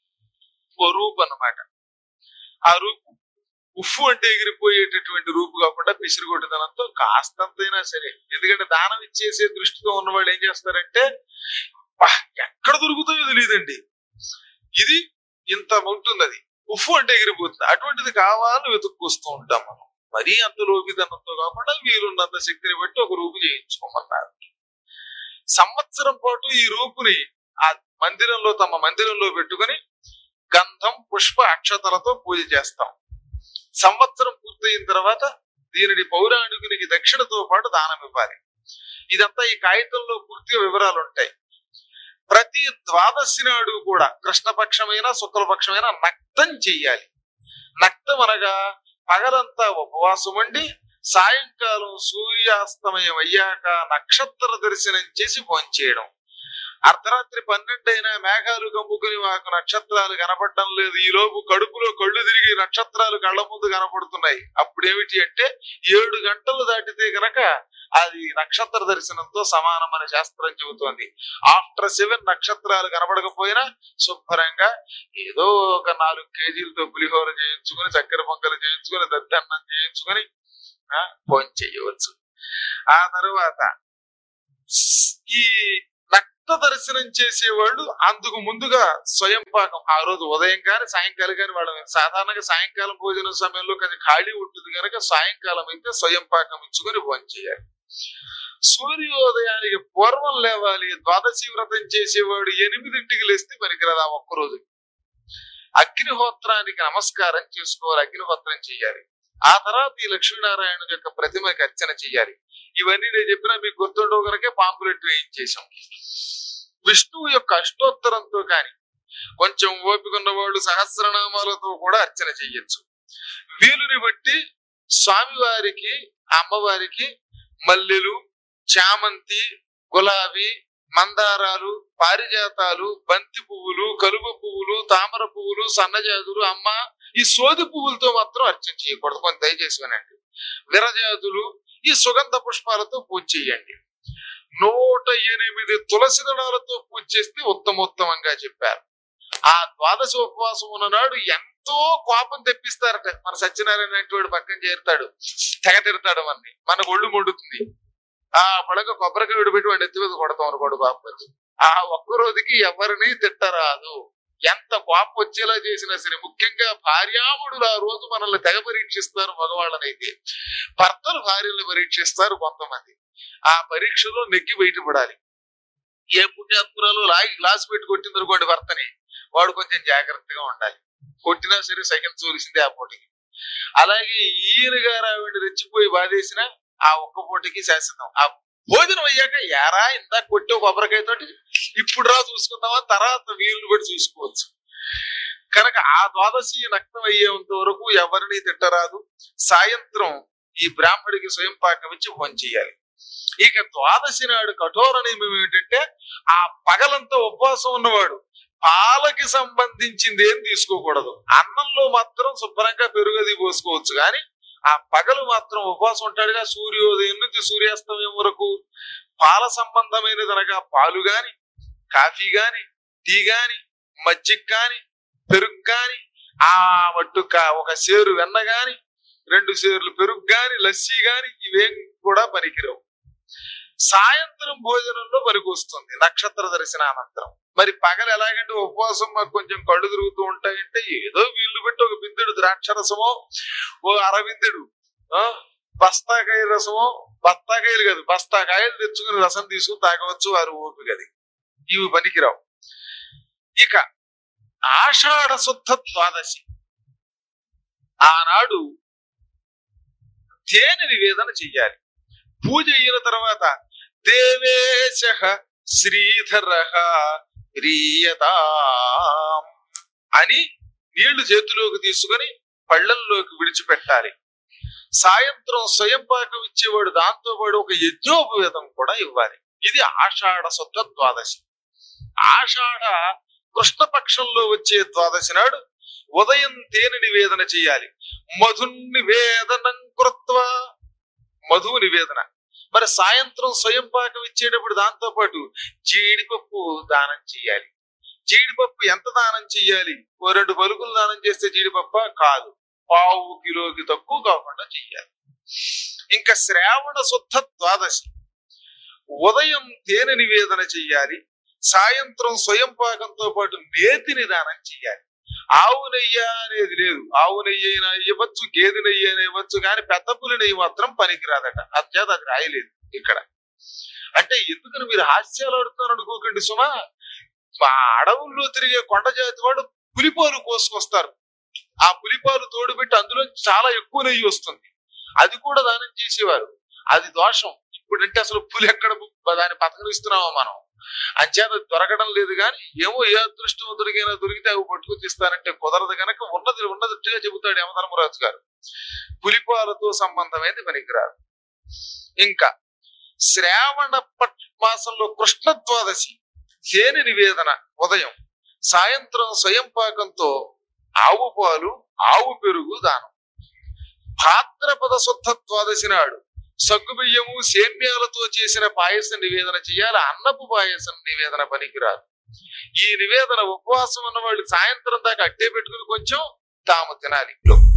ఓ రూపు అన్నమాట ఆ రూపు ఉఫ్ఫు అంటే ఎగిరిపోయేటటువంటి రూపు కాకుండా పిసిరిగొట్టుదనంతో కాస్తంతైనా సరే ఎందుకంటే దానం ఇచ్చేసే దృష్టితో ఉన్న వాళ్ళు ఏం చేస్తారంటే "పా, ఎక్కడ దొరుకుతాయో తెలియదండి ఇది ఇంత ఉంటుంది అది ఉఫ్ఫు అంటే ఎగిరిపోతుంది అటువంటిది కావాలని వెతుక్కొస్తూ ఉంటాం మనం మరీ అంత లోపిదనంతో కాకుండా వీలున్నంత శక్తిని బట్టి ఒక రూపు చేయించుకోమన్నారు సంవత్సరం పాటు ఈ రూపుని ఆ మందిరంలో తమ మందిరంలో పెట్టుకొని గంధం పుష్ప అక్షతలతో పూజ చేస్తాం సంవత్సరం పూర్తయిన తర్వాత దీనిని పౌరాణికునికి దక్షిణతో పాటు దానం ఇవ్వాలి ఇదంతా ఈ కాగితంలో పూర్తిగా వివరాలు ఉంటాయి ప్రతి ద్వాదశి నాడు కూడా కృష్ణపక్షమైన శుక్లపక్షమైన నక్తం చెయ్యాలి నక్తం అనగా పగలంతా ఉపవాసం ఉండి సాయంకాలం సూర్యాస్తమయం అయ్యాక నక్షత్ర దర్శనం చేసి భోంచేయడం అర్ధరాత్రి పన్నెండైనా మేఘాలు కమ్ముకుని మాకు నక్షత్రాలు కనపడటం లేదు ఈ లోపు కడుపులో కళ్ళు తిరిగి నక్షత్రాలు కళ్ళ ముందు కనపడుతున్నాయి అప్పుడు ఏమిటి అంటే ఏడు గంటలు దాటితే గనక అది నక్షత్ర దర్శనంతో సమానమని శాస్త్రం చెబుతోంది ఆఫ్టర్ సెవెన్ నక్షత్రాలు కనబడకపోయినా శుభ్రంగా ఏదో ఒక నాలుగు కేజీలతో పులిహోర చేయించుకుని చక్కెర పొంగలు చేయించుకుని దద్దన్నం చేయించుకుని ఆ, భోజనం చేయవచ్చు ఆ తర్వాత ఈ రక్త దర్శనం చేసేవాళ్ళు అందుకు ముందుగా స్వయం పాకం ఆ రోజు ఉదయం కానీ సాయంకాలం కానీ వాళ్ళ సాధారణంగా సాయంకాలం భోజనం సమయంలో కొంచెం ఖాళీ ఉంటుంది కనుక సాయంకాలం అయితే స్వయం పాకం ఇచ్చుకొని భోజనం చేయాలి సూర్యోదయానికి పూర్వం లేవాలి ద్వాదశి వ్రతం చేసేవాడు ఎనిమిదింటికి లేస్తే పనికిరాదు ఆ ఒక్క రోజు అగ్నిహోత్రానికి నమస్కారం చేసుకోవాలి అగ్నిహోత్రం చేయాలి ఆ తర్వాత ఈ లక్ష్మీనారాయణ యొక్క ప్రతిమకి అర్చన చేయాలి ఇవన్నీ నేను చెప్పినా మీకు గుర్తుండవు కనుక పాంపులెట్ వేయించేశాం విష్ణువు యొక్క అష్టోత్తరంతో కాని కొంచెం ఓపిక ఉన్న వాళ్ళు సహస్రనామాలతో కూడా అర్చన చెయ్యొచ్చు వీలుని బట్టి స్వామివారికి అమ్మవారికి మల్లెలు చామంతి గులాబీ మందారాలు పారిజాతాలు బంతి పువ్వులు కలువ పువ్వులు తామర పువ్వులు సన్నజాతులు అమ్మ ఈ సోది పువ్వులతో మాత్రం అర్చన చేయకూడదు కొంత దయచేసి వినండి విరజాతులు ఈ సుగంధ పుష్పాలతో పూజ చేయండి నూట ఎనిమిది తులసి దళాలతో పూజ చేస్తే ఉత్తమోత్తమంగా చెప్పారు ఆ ద్వాదశ ఉపవాసం ఉన్ననాడు ఎంతో కోపం తెప్పిస్తారట మన సత్యనారాయణ వాడు పక్కన చేరుతాడు తెగ తిడతాడు మనని మన ఒళ్ళు మండుతుంది ఆ పడక కొబ్బరికాయ పెట్టి వాడిని ఎత్తి మీద కొడతాం అనుకోడు బాపతి ఆ ఒక్క రోజుకి ఎవరిని తిట్టరాదు ఎంత కోపం వచ్చేలా చేసినా సరే ముఖ్యంగా భార్యాముడులు ఆ రోజు మనల్ని తెగ పరీక్షిస్తారు మగవాళ్ళనైతే భర్తలు భార్యల్ని పరీక్షిస్తారు కొంతమంది ఆ పరీక్షలో నెగ్గి బయటపడాలి ఏ పుణ్యాత్మురాలు లాగి గ్లాస్ పెట్టి కొట్టింది అనుకోండి భర్తని వాడు కొంచెం జాగ్రత్తగా ఉండాలి కొట్టినా సరే సెకండ్ చూసిందే ఆ పోటీకి అలాగే ఈయన గారు ఆవిడ రెచ్చిపోయి బాధేసిన ఆ ఒక్క పోటీకి శాశ్వతం ఆ భోజనం అయ్యాక యారా ఇందాక కొట్టే కొబ్బరికాయ తోటి ఇప్పుడు రా చూసుకుందామా తర్వాత వీళ్ళు కూడా చూసుకోవచ్చు కనుక ఆ ద్వాదశి నక్తం అయ్యేంత వరకు ఎవరిని తిట్టరాదు సాయంత్రం ఈ బ్రాహ్మడికి స్వయం పాకం ఇచ్చి భోజనం చేయాలి ఇక ద్వాదశి నాడు కఠోర నియమం ఏమిటంటే ఆ పగలంతా ఉపవాసం ఉన్నవాడు పాలకి సంబంధించింది ఏం తీసుకోకూడదు అన్నంలో మాత్రం శుభ్రంగా పెరుగది పోసుకోవచ్చు కానీ ఆ పగలు మాత్రం ఉపవాసం ఉంటాడుగా సూర్యోదయం నుంచి సూర్యాస్తమయం వరకు పాల సంబంధమైనది అనగా పాలు గాని కాఫీ గాని టీ గాని మజ్జిగ గాని పెరుగు గాని ఆ మట్టు కా- ఒక సేరు వెన్న గాని రెండు సేర్లు పెరుగు గాని లస్సీ గాని ఇవేం కూడా పనికిరావు సాయంత్రం భోజనంలో పనికొస్తుంది నక్షత్ర దర్శనానంతరం మరి పగలు ఎలాగంటే ఉపవాసం మాకు కొంచెం కళ్ళు తిరుగుతూ ఉంటాయంటే ఏదో వీళ్ళు పెట్టి ఒక బిందెడు ద్రాక్షరసమో ఓ అరవిందుడు ఆ బస్తాకాయ రసమో బస్తాకాయలు కాదు బస్తాకాయలు తెచ్చుకుని రసం తీసుకుని తాగవచ్చు వారు ఓపికది ఇవి పనికిరావు ఇక ఆషాఢ శుద్ధ ద్వాదశి ఆనాడు తేనె నివేదన చెయ్యాలి పూజ అయిన తర్వాత దేవేశ శ్రీధర ప్రియతాం అని నీళ్లు చేతిలోకి తీసుకొని పళ్ళల్లోకి విడిచిపెట్టాలి సాయంత్రం స్వయం పాకం ఇచ్చేవాడు దాంతో పాటు ఒక యజ్ఞోపవేదం కూడా ఇవ్వాలి ఇది ఆషాఢ శుద్ధ ద్వాదశి ఆషాఢ కృష్ణపక్షంలో వచ్చే ద్వాదశి నాడు ఉదయం తేనె నివేదన చేయాలి మధు నివేదనం కృత్వ మధువు నివేదన మరి సాయంత్రం స్వయం పాకం ఇచ్చేటప్పుడు దాంతో పాటు జీడిపప్పు దానం చేయాలి జీడిపప్పు ఎంత దానం చెయ్యాలి ఓ రెండు పలుకులు దానం చేస్తే జీడిపప్ప కాదు పావు కిలోకి తక్కువ కాకుండా చెయ్యాలి ఇంకా శ్రావణ శుద్ధ ద్వాదశి ఉదయం తేనె నివేదన చెయ్యాలి సాయంత్రం స్వయం పాకంతో పాటు నేతిని దానం చెయ్యాలి ఆవు నెయ్యి అనేది లేదు ఆవు నెయ్యి అయినా ఇవ్వచ్చు గేదె నెయ్యి అయినా ఇవ్వచ్చు కానీ పెద్ద పులి నెయ్యి మాత్రం పనికిరాదట అంచేత అది రాయలేదు ఇక్కడ అంటే ఎందుకని మీరు హాస్యాలు ఆడుతున్నారు అనుకోకండి సుమా మా అడవుల్లో తిరిగే కొండ జాతి వాడు పులిపాలు కోసుకొస్తారు ఆ పులిపాలు తోడుపెట్టి అందులో చాలా ఎక్కువ నెయ్యి వస్తుంది అది కూడా దానం చేసేవారు అది దోషం ఇప్పుడంటే అసలు పులి ఎక్కడ బు- దాన్ని పథకరిస్తున్నామో మనం అంచేత దొరకడం లేదు కానీ ఏమో ఏ అదృష్టం దొరికినా దొరికితే అవి పట్టుకు తీస్తానంటే కుదరదు కనుక ఉన్నది ఉన్నదిగా చెబుతాడు యమధర్మరాజు గారు పులిపాలతో సంబంధమైనది పనికిరాదు ఇంకా శ్రావణ పట్ మాసంలో కృష్ణ ద్వాదశి తేనె నివేదన ఉదయం సాయంత్రం స్వయం పాకంతో ఆవు పాలు ఆవు పెరుగు దానం భాద్రపద శుద్ధ ద్వాదశి నాడు సగ్గుబియ్యము సేమ్యాలతో చేసిన పాయసం నివేదన చేయాలి అన్నపు పాయసం నివేదన పనికిరాదు ఈ నివేదన ఉపవాసం ఉన్న వాళ్ళు సాయంత్రం దాకా అట్టే పెట్టుకుని కొంచెం తాము తినాలి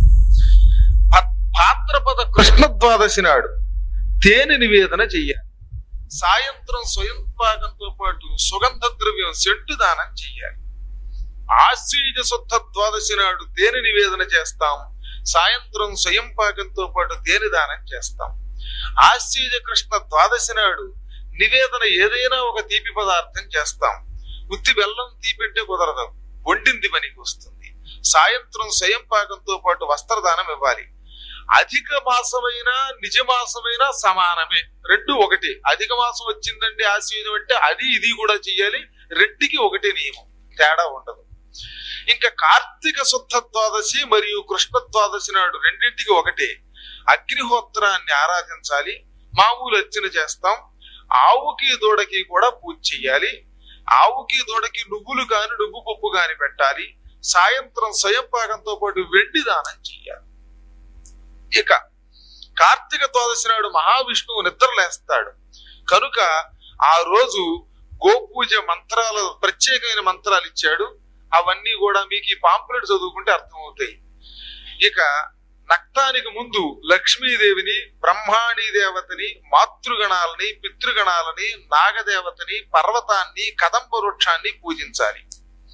భా- భాద్రపద కృష్ణ ద్వాదశి నాడు తేనె నివేదన చెయ్యాలి సాయంత్రం స్వయం పాకంతో పాటు సుగంధ ద్రవ్యం సెంటు దానం చెయ్యాలి ఆశ్వీజ శుద్ధ ద్వాదశి నాడు తేనె నివేదన చేస్తాం సాయంత్రం స్వయం పాకంతో పాటు తేనె దానం చేస్తాం ఆశ్వీజ కృష్ణ ద్వాదశి నాడు నివేదన ఏదైనా ఒక తీపి పదార్థం చేస్తాం ఉత్తి బెల్లం తీపి అంటే కుదరదు వండింది పనికి వస్తుంది సాయంత్రం స్వయం పాకంతో పాటు వస్త్రదానం ఇవ్వాలి అధిక మాసమైనా నిజ మాసమైనా సమానమే రెండు ఒకటి అధిక మాసం వచ్చిందండి ఆశీర్వదం అంటే అది ఇది కూడా చెయ్యాలి రెండుకి ఒకటే నియమం తేడా ఉండదు ఇంకా కార్తీక శుద్ధ ద్వాదశి మరియు కృష్ణ ద్వాదశి నాడు రెండింటికి ఒకటే అగ్నిహోత్రాన్ని ఆరాధించాలి మామూలు అర్చన చేస్తాం ఆవుకి దూడకి కూడా పూజ చెయ్యాలి ఆవుకి దూడకి నువ్వులు కాని నువ్వు పప్పు కాని పెట్టాలి సాయంత్రం స్వయం పాకంతో పాటు వెండి దానం చెయ్యాలి ఇక కార్తీక ద్వాదశి నాడు మహావిష్ణువు నిద్రలేస్తాడు కనుక ఆ రోజు గోపూజ మంత్రాలు ప్రత్యేకమైన మంత్రాలు ఇచ్చాడు అవన్నీ కూడా మీకు ఈ పాంపులెట్ చదువుకుంటే అర్థమవుతాయి ఇక నక్తానికి ముందు లక్ష్మీదేవిని బ్రహ్మాణి దేవతని మాతృగణాలని పితృగణాలని నాగదేవతని పర్వతాన్ని కదంబ వృక్షాన్ని పూజించాలి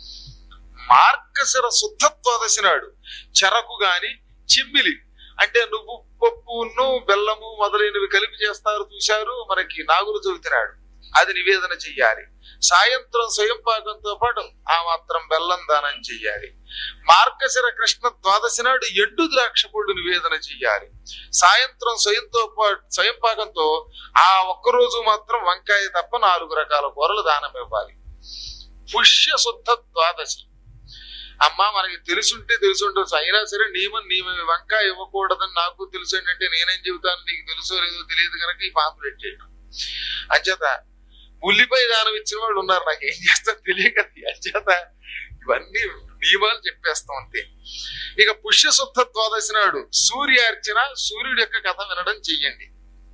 మార్గశిర శుద్ధ ద్వాదశి నాడు చెరకు గాని చిమ్మిలి అంటే నువ్వు పప్పును బెల్లము మొదలైనవి కలిపి చేస్తారు చూశారు మనకి నాగులు చదువుతున్నాడు అది నివేదన చెయ్యాలి సాయంత్రం స్వయం పాకంతో పాటు ఆ మాత్రం బెల్లం దానం చెయ్యాలి మార్గశిర కృష్ణ ద్వాదశి నాడు ఎండు ద్రాక్ష పొడు నివేదన చెయ్యాలి సాయంత్రం స్వయంతో పాటు స్వయం పాకంతో ఆ ఒక్క రోజు మాత్రం వంకాయ తప్ప నాలుగు రకాల కూరలు దానం ఇవ్వాలి పుష్య శుద్ధ ద్వాదశి అమ్మ మనకి తెలుసుంటే తెలుసుండొచ్చు అయినా సరే నియమం నియమం వంకాయ ఇవ్వకూడదని నాకు తెలుసు అంటే నేనేం చెబుతాను నీకు తెలుసో లేదో తెలియదు కనుక ఈ పాంపులెట్ చేయడం అంచేత ఉల్లిపాయ దానం ఇచ్చిన వాళ్ళు ఉన్నారు నాకు ఏం చేస్తాను తెలియక అంచేత ఇవన్నీ నియమాలు చెప్పేస్తాం అంతే ఇక పుష్యశుద్ధ ద్వాదశి నాడు సూర్యార్చన సూర్యుడి యొక్క కథ వినడం చెయ్యండి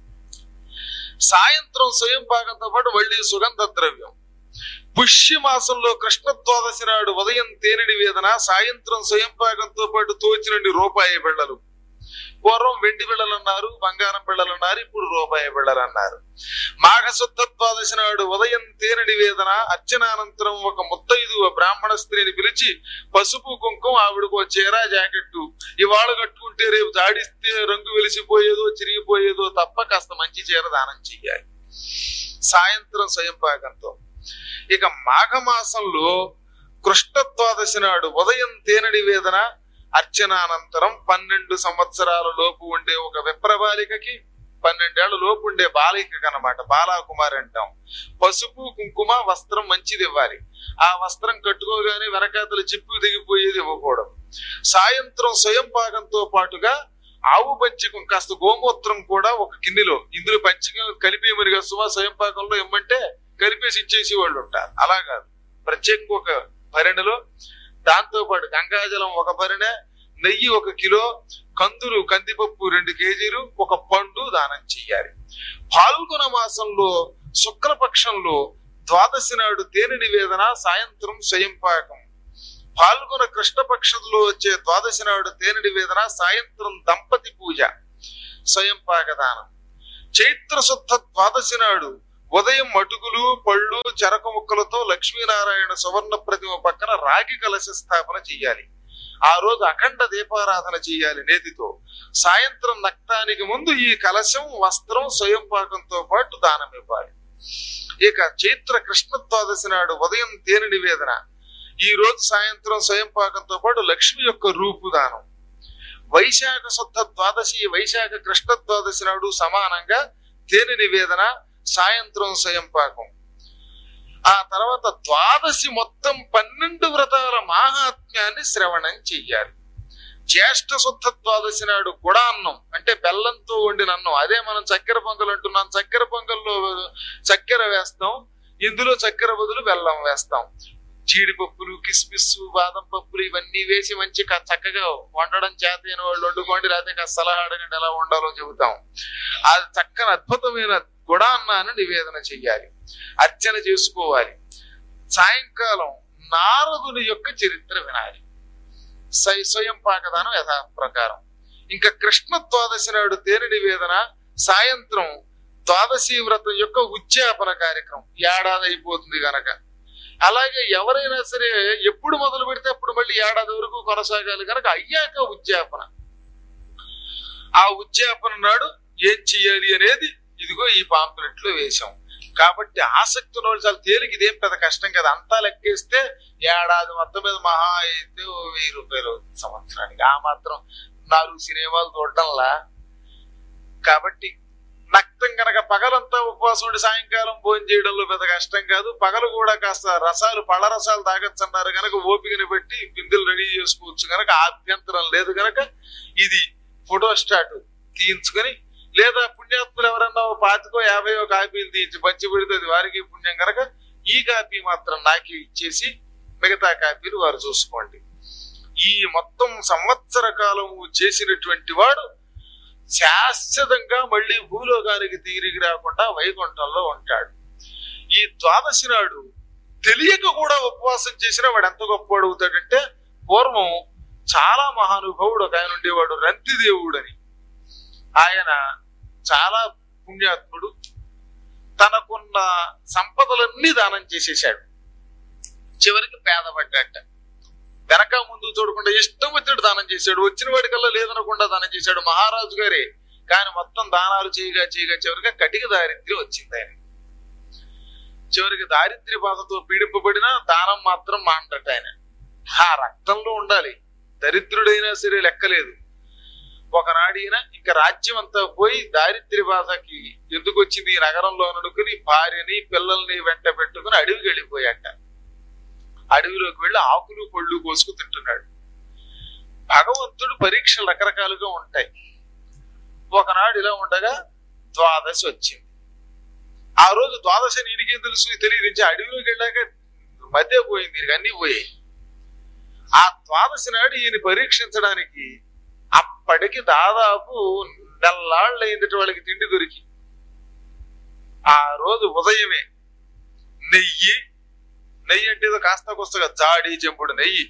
సాయంత్రం స్వయం పాకంతో పాటు మళ్ళీ సుగంధ ద్రవ్యం పుష్య మాసంలో కృష్ణ ద్వాదశి నాడు ఉదయం తేనె నివేదన సాయంత్రం స్వయం పాకంతో పాటు తోచినండి రూపాయి బిళ్ళలు పూర్వం వెండి బిళ్ళలు అన్నారు బంగారం బిళ్ళలు అన్నారు ఇప్పుడు రూపాయి బిళ్ళలు అన్నారు మాఘశుద్ధ ద్వాదశి నాడు ఉదయం తేనె నివేదన అర్చనానంతరం ఒక ముత్తైదు బ్రాహ్మణ స్త్రీని పిలిచి పసుపు కుంకుమ ఆవిడకు ఓ చీర జాకెట్టు ఇవాళ కట్టుకుంటే రేపు జాడిస్తే రంగు వెలిసిపోయేదో చిరిగిపోయేదో తప్ప కాస్త మంచి చీర దానం చెయ్యాలి సాయంత్రం స్వయం పాకంతో ఇక మాఘమాసంలో కృష్ణ ద్వాదశి నాడు ఉదయం తేనె నివేదన అర్చనానంతరం పన్నెండు సంవత్సరాల లోపు ఉండే ఒక విప్రబాలికకి పన్నెండేళ్ల లోపు ఉండే బాలికకి అన్నమాట బాలాకుమారి అంటాం పసుపు కుంకుమ వస్త్రం మంచిది ఇవ్వాలి ఆ వస్త్రం కట్టుకోగానే వెనకాతలు చిప్పు దిగిపోయేది ఇవ్వకూడదు సాయంత్రం స్వయం పాకంతో పాటుగా ఆవు పంచకం కాస్త గోమూత్రం కూడా ఒక గిన్నెలో ఇందులో పంచకం కలిపేమని కాదు సుమా స్వయం పాకంలో ఇమ్మంటే కలిపేసి ఇచ్చేసి వాళ్ళు ఉంటారు అలా కాదు ప్రత్యేకంగా ఒక భరణిలో దాంతో పాటు గంగాజలం ఒక భరిణె నెయ్యి ఒక కిలో కందులు కందిపప్పు రెండు కేజీలు ఒక పండు దానం చెయ్యాలి పాల్గొన మాసంలో శుక్లపక్షంలో ద్వాదశి నాడు తేనె నివేదన సాయంత్రం స్వయం పాకం పాల్గొన కృష్ణపక్షంలో వచ్చే ద్వాదశి నాడు తేనె నివేదన సాయంత్రం దంపతి పూజ స్వయం పాకదానం చైత్ర శుద్ధ ద్వాదశి నాడు ఉదయం మటుకులు పళ్ళు చెరకు ముక్కలతో లక్ష్మీనారాయణ సువర్ణ ప్రతిమ పక్కన రాగి కలశ స్థాపన చెయ్యాలి ఆ రోజు అఖండ దీపారాధన చెయ్యాలి నేతితో సాయంత్రం నక్తానికి ముందు ఈ కలశం వస్త్రం స్వయం పాకంతో పాటు దానం ఇవ్వాలి ఇక చైత్ర కృష్ణ ద్వాదశి నాడు ఉదయం తేనె నివేదన ఈ రోజు సాయంత్రం స్వయం పాకంతో పాటు లక్ష్మి యొక్క రూపు దానం వైశాఖ శుద్ధ ద్వాదశి వైశాఖ కృష్ణ ద్వాదశి నాడు సమానంగా తేనె నివేదన సాయంత్రం స్వయం పాకం ఆ తర్వాత ద్వాదశి మొత్తం పన్నెండు వ్రతాల మాహాత్మ్యాన్ని శ్రవణం చెయ్యాలి జ్యేష్ఠ శుద్ధ ద్వాదశి నాడు గుడాన్నం అంటే బెల్లంతో వండిన అన్నం అదే మనం చక్కెర పొంగల్ అంటున్నాం చక్కెర పొంగల్లో చక్కెర వేస్తాం ఇందులో చక్కెర బదులు బెల్లం వేస్తాం జీడిపప్పులు కిస్మిస్ బాదం పప్పులు ఇవన్నీ వేసి మంచి క- చక్కగా వండడం చేతైన వాళ్ళు వండుకోండి లేకపోతే కాస్త సలహా అడగండి ఎలా వండాలో చెబుతాం అది చక్కని అద్భుతమైన గుడాన్నాన్ని నివేదన చెయ్యాలి అర్చన చేసుకోవాలి సాయంకాలం నారదుని యొక్క చరిత్ర వినాలి స్వయ- స్వయం పాకదానం యథా ప్రకారం ఇంకా కృష్ణ ద్వాదశి నాడు తేనె నివేదన సాయంత్రం ద్వాదశి వ్రతం యొక్క ఉచ్చాపన కార్యక్రమం ఏడాది అయిపోతుంది గనక అలాగే ఎవరైనా సరే ఎప్పుడు మొదలు పెడితే అప్పుడు మళ్ళీ ఏడాది వరకు కొనసాగాలి కనుక అయ్యాక ఉద్యాపన ఆ ఉద్యాపన నాడు ఏం చెయ్యాలి అనేది ఇదిగో ఈ పాంప్లెట్ లో వేశాం కాబట్టి ఆసక్తి ఉన్న వాళ్ళు చాలా తేలిక ఇదేం పెద్ద కష్టం కదా అంతా లెక్కేస్తే ఏడాది మొత్తం మీద మహా అయితే ఓ వెయ్యి రూపాయలు అవుతుంది సంవత్సరానికి ఆ మాత్రం నాలుగు సినిమాలు చూడడంలా కాబట్టి నక్తం కనుక పగలంతా ఉపవాసం ఉండి సాయంకాలం భోజనం చేయడంలో పెద్ద కష్టం కాదు పగలు కూడా కాస్త రసాలు పళ్ళ రసాలు తాగొచ్చన్నారు కనుక ఓపికని బట్టి బిందెలు రెడీ చేసుకోవచ్చు కనుక ఆభ్యంతరం లేదు కనుక ఇది ఫోటో స్టాట్ తీయించుకొని లేదా పుణ్యాత్ములు ఎవరన్నా ఓ పాతికో యాభైయో కాపీలు తీయించి పంచి పెడితే అది వారికి పుణ్యం కనుక ఈ కాపీ మాత్రం నాకే ఇచ్చేసి మిగతా కాపీలు వారు చూసుకోండి ఈ మొత్తం సంవత్సర కాలం చేసినటువంటి వాడు శాశ్వతంగా మళ్ళీ భూలోకానికి తిరిగి రాకుండా వైకుంఠంలో ఉంటాడు ఈ ద్వాదశి నాడు తెలియక కూడా ఉపవాసం చేసిన వాడు ఎంత గొప్పవాడు అవుతాడంటే పూర్వం చాలా మహానుభావుడు ఒక ఆయన ఉండేవాడు రంతిదేవుడు అని ఆయన చాలా పుణ్యాత్ముడు తనకున్న సంపదలన్నీ దానం చేసేశాడు చివరికి పేదపడ్డాట వెనక ముందు చూడకుండా ఇష్టం వచ్చినట్టు దానం చేశాడు వచ్చిన వాడికల్లా లేదనకుండా దానం చేశాడు మహారాజు గారే కానీ మొత్తం దానాలు చేయగా చేయగా చివరిగా కటిక దారిద్ర్యం వచ్చింది ఆయన చివరికి దారిద్ర్య బాధతో పీడింపబడిన దానం మాత్రం మాండట ఆయన ఆ రక్తంలో ఉండాలి దరిద్రుడైనా సరే లెక్కలేదు ఒకనాడు ఈయన ఇంకా రాజ్యం అంతా పోయి దారిద్ర్య బాధకి ఎందుకు వచ్చింది ఈ నగరంలో నడుకుని భార్యని పిల్లల్ని వెంట పెట్టుకుని అడవికి వెళ్ళిపోయాట అడవిలోకి వెళ్ళి ఆకులు పళ్ళు కోసుకు తింటున్నాడు భగవంతుడు పరీక్షలు రకరకాలుగా ఉంటాయి ఒకనాడు ఇలా ఉండగా ద్వాదశి వచ్చింది ఆ రోజు ద్వాదశి నీకేం తెలుసు తెలియదు ఇంకా అడవిలోకి వెళ్ళాక మధ్య పోయింది ఈయనకి అన్ని పోయాయి ఆ ద్వాదశి నాడు ఈయన పరీక్షించడానికి అప్పటికి దాదాపు నెల్లాళ్ళు అయిందట వాళ్ళకి తిండి దొరికి ఆ రోజు ఉదయమే నెయ్యి నెయ్యి అంటే ఏదో కాస్త కొస్తగా జాడి చెంపుడు నెయ్యి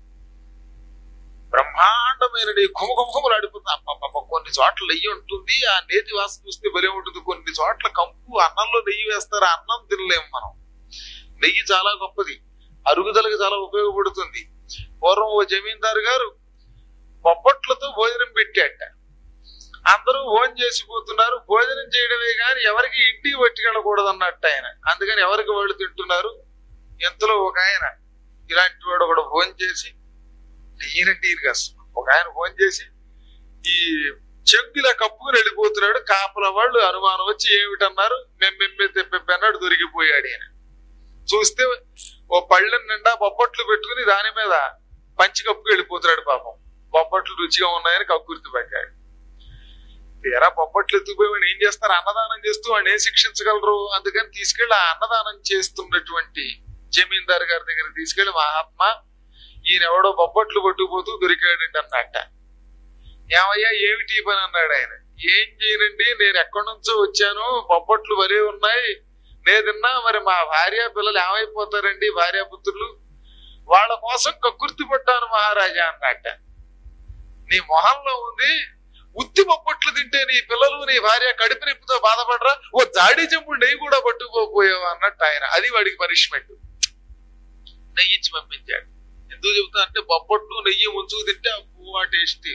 బ్రహ్మాండమైన నెయ్యి కుమకుమకుమలు అడిపోతుంది అబ్బబ్బబ్బ, కొన్ని చోట్ల నెయ్యి ఉంటుంది ఆ నేతి వాసన చూస్తే భలే ఉంటుంది కొన్ని చోట్ల కంపు అన్నంలో నెయ్యి వేస్తారు ఆ అన్నం తినలేము మనం నెయ్యి చాలా గొప్పది అరుగుదలకు చాలా ఉపయోగపడుతుంది పూర్వం ఓ జమీందారు గారు బొబ్బట్లతో భోజనం పెట్టాట అందరూ భోజనం చేసిపోతున్నారు భోజనం చేయడమే కానీ ఎవరికి ఇంటికి పట్టుకెళ్ళకూడదు అన్నట్టు ఆయన అందుకని ఎవరికి వాళ్ళు తింటున్నారు ఎంతలో ఒక ఆయన ఇలాంటి వాడు ఒకడు ఫోన్ చేసి ఈయనంటే ఈయన కష్టం ఒక ఆయన ఫోన్ చేసి ఈ చెంగులా కప్పుకుని వెళ్ళిపోతున్నాడు కాపల వాళ్ళు అనుమానం వచ్చి ఏమిటన్నారు మెమ్మెమ్మే తెప్పెప్పన్నాడు దొరికిపోయాడు ఈయన చూస్తే ఓ పళ్ళ నిండా బొబ్బట్లు పెట్టుకుని దాని మీద పంచి కప్పుకు వెళ్ళిపోతున్నాడు పాపం బొబ్బట్లు రుచిగా ఉన్నాయని కక్కుర్తి పెట్టాడు తీరా బొబ్బట్లు ఎత్తుకుపోయి ఏం చేస్తారు అన్నదానం చేస్తూ వాడిని ఏం శిక్షించగలరు అందుకని తీసుకెళ్లి ఆ అన్నదానం చేస్తున్నటువంటి జమీందారు గారి దగ్గర తీసుకెళ్లి మహాత్మా ఈయన ఎవడో బొబ్బట్లు పట్టుకుపోతూ దొరికాడండి అన్నట్ట ఏమయ్యా ఏమిటి ఈ పని అన్నాడు ఆయన ఏం చేయనండి నేను ఎక్కడి నుంచో వచ్చాను బొబ్బట్లు వరే ఉన్నాయి లేదన్నా మరి మా భార్య పిల్లలు ఏమైపోతారండి భార్యాపుత్రులు వాళ్ళ కోసం కక్కుర్తి పడ్డాను మహారాజా అన్నట్ట నీ మొహంలో ఉంది ఉత్తి బొప్పట్లు తింటే నీ పిల్లలు నీ భార్య కడుపు నొప్పితో బాధపడరా ఓ జాడి చెంపుడు నెయ్యి కూడా పట్టుకోపోయావు అన్నట్టు ఆయన అది వాడికి పనిష్మెంట్ నెయ్యి ఇచ్చి పంపించాడు ఎందుకు చెబుతా అంటే బొప్పట్లు నెయ్యి ముంచుకు తింటే అబ్బో ఆ టేస్ట్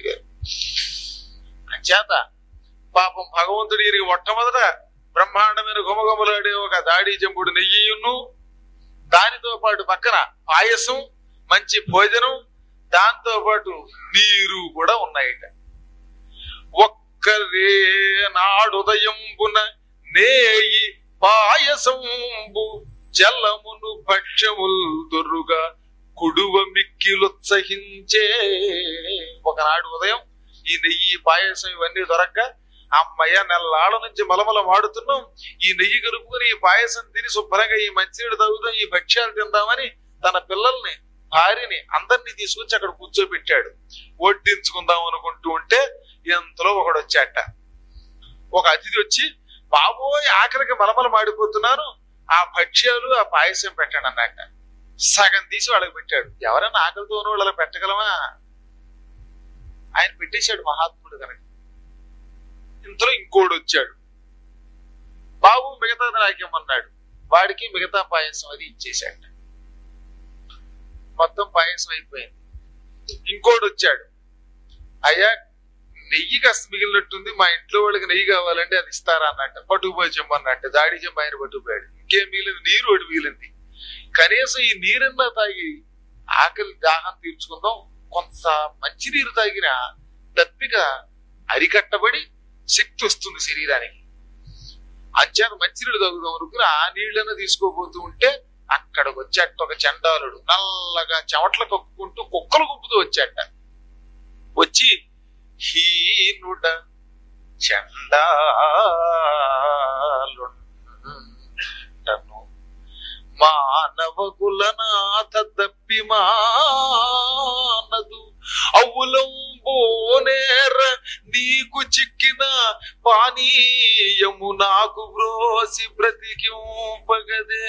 అంచేత పాపం భగవంతుడు ఈయనకి మొట్టమొదట బ్రహ్మాండమైన గుమగుమలాడే ఒక దాడి చెంపుడు నెయ్యిను దానితో పాటు పక్కన పాయసం మంచి భోజనం దాంతో పాటు నీరు కూడా ఉన్నాయట ఒక్కరే నాడుదయంబున నేయి పాయసంబు జలమును భక్ష్యముల్ దొర్రుగా కుడువ మిక్కిలుత్సహించే ఒకనాడు ఉదయం ఈ నెయ్యి పాయసం ఇవన్నీ దొరక్క అమ్మయ్య నెల్లాళ్ళ నుంచి మలమల వాడుతున్నాం ఈ నెయ్యి కలుపుకొని ఈ పాయసం తిని శుభ్రంగా ఈ మంచినీడు తాగుతాం ఈ భక్ష్యాలు తిందామని తన పిల్లల్ని భార్యని అందరినీ తీసుకొచ్చి అక్కడ కూర్చోబెట్టాడు వడ్డించుకుందాం అనుకుంటూ ఉంటే ఎంతలో ఒకడు వచ్చాట ఒక అతిథి వచ్చి బాబోయ్ ఆఖరికి మలమల మాడిపోతున్నాను ఆ భక్ష్యాలు ఆ పాయసం పెట్టండి అన్నట్ట సగం తీసి వాళ్ళకి పెట్టాడు ఎవరైనా ఆకలితో ఉన్న వాళ్ళకి పెట్టగలమా ఆయన పెట్టేశాడు మహాత్ముడు కనుక ఇంతలో ఇంకోడు వచ్చాడు బాబు మిగతాది నాకేమన్నాడు వాడికి మిగతా పాయసం అది ఇచ్చేశాడు మొత్తం పాయసం అయిపోయింది ఇంకోటి వచ్చాడు అయ్యా నెయ్యి కాస్త మిగిలినట్టుంది మా ఇంట్లో వాళ్ళకి నెయ్యి కావాలంటే అది ఇస్తారా అన్నట్టు పట్టుకుపోయి చెమ్మన్నట్టు దాడి చెమ్మ ఆయన పట్టుకుపోయాడు ఇంకేం మిగిలింది నీరు ఒకటి మిగిలింది కనీసం ఈ నీరన్నా తాగి ఆకలి దాహం తీర్చుకుందాం కొంత మంచి నీరు తాగిన దప్పిక అరికట్టబడి శక్తి వస్తుంది శరీరానికి అంచేత మంచినీళ్ళు తాగుదాం అనుకుని ఆ నీళ్లను తీసుకోబోతూ ఉంటే అక్కడికి వచ్చాట ఒక చండాలుడు నల్లగా చెమట్ల కప్పుకుంటూ కుక్కలు గుంపుతూ వచ్చాట వచ్చి హీనుడ చండాలుంటను మానవ కులనాథ తప్పి మానదు అవులంబోనేర నీకు చిక్కిన పానీయము నాకు వ్రోసి బ్రతికింపగదే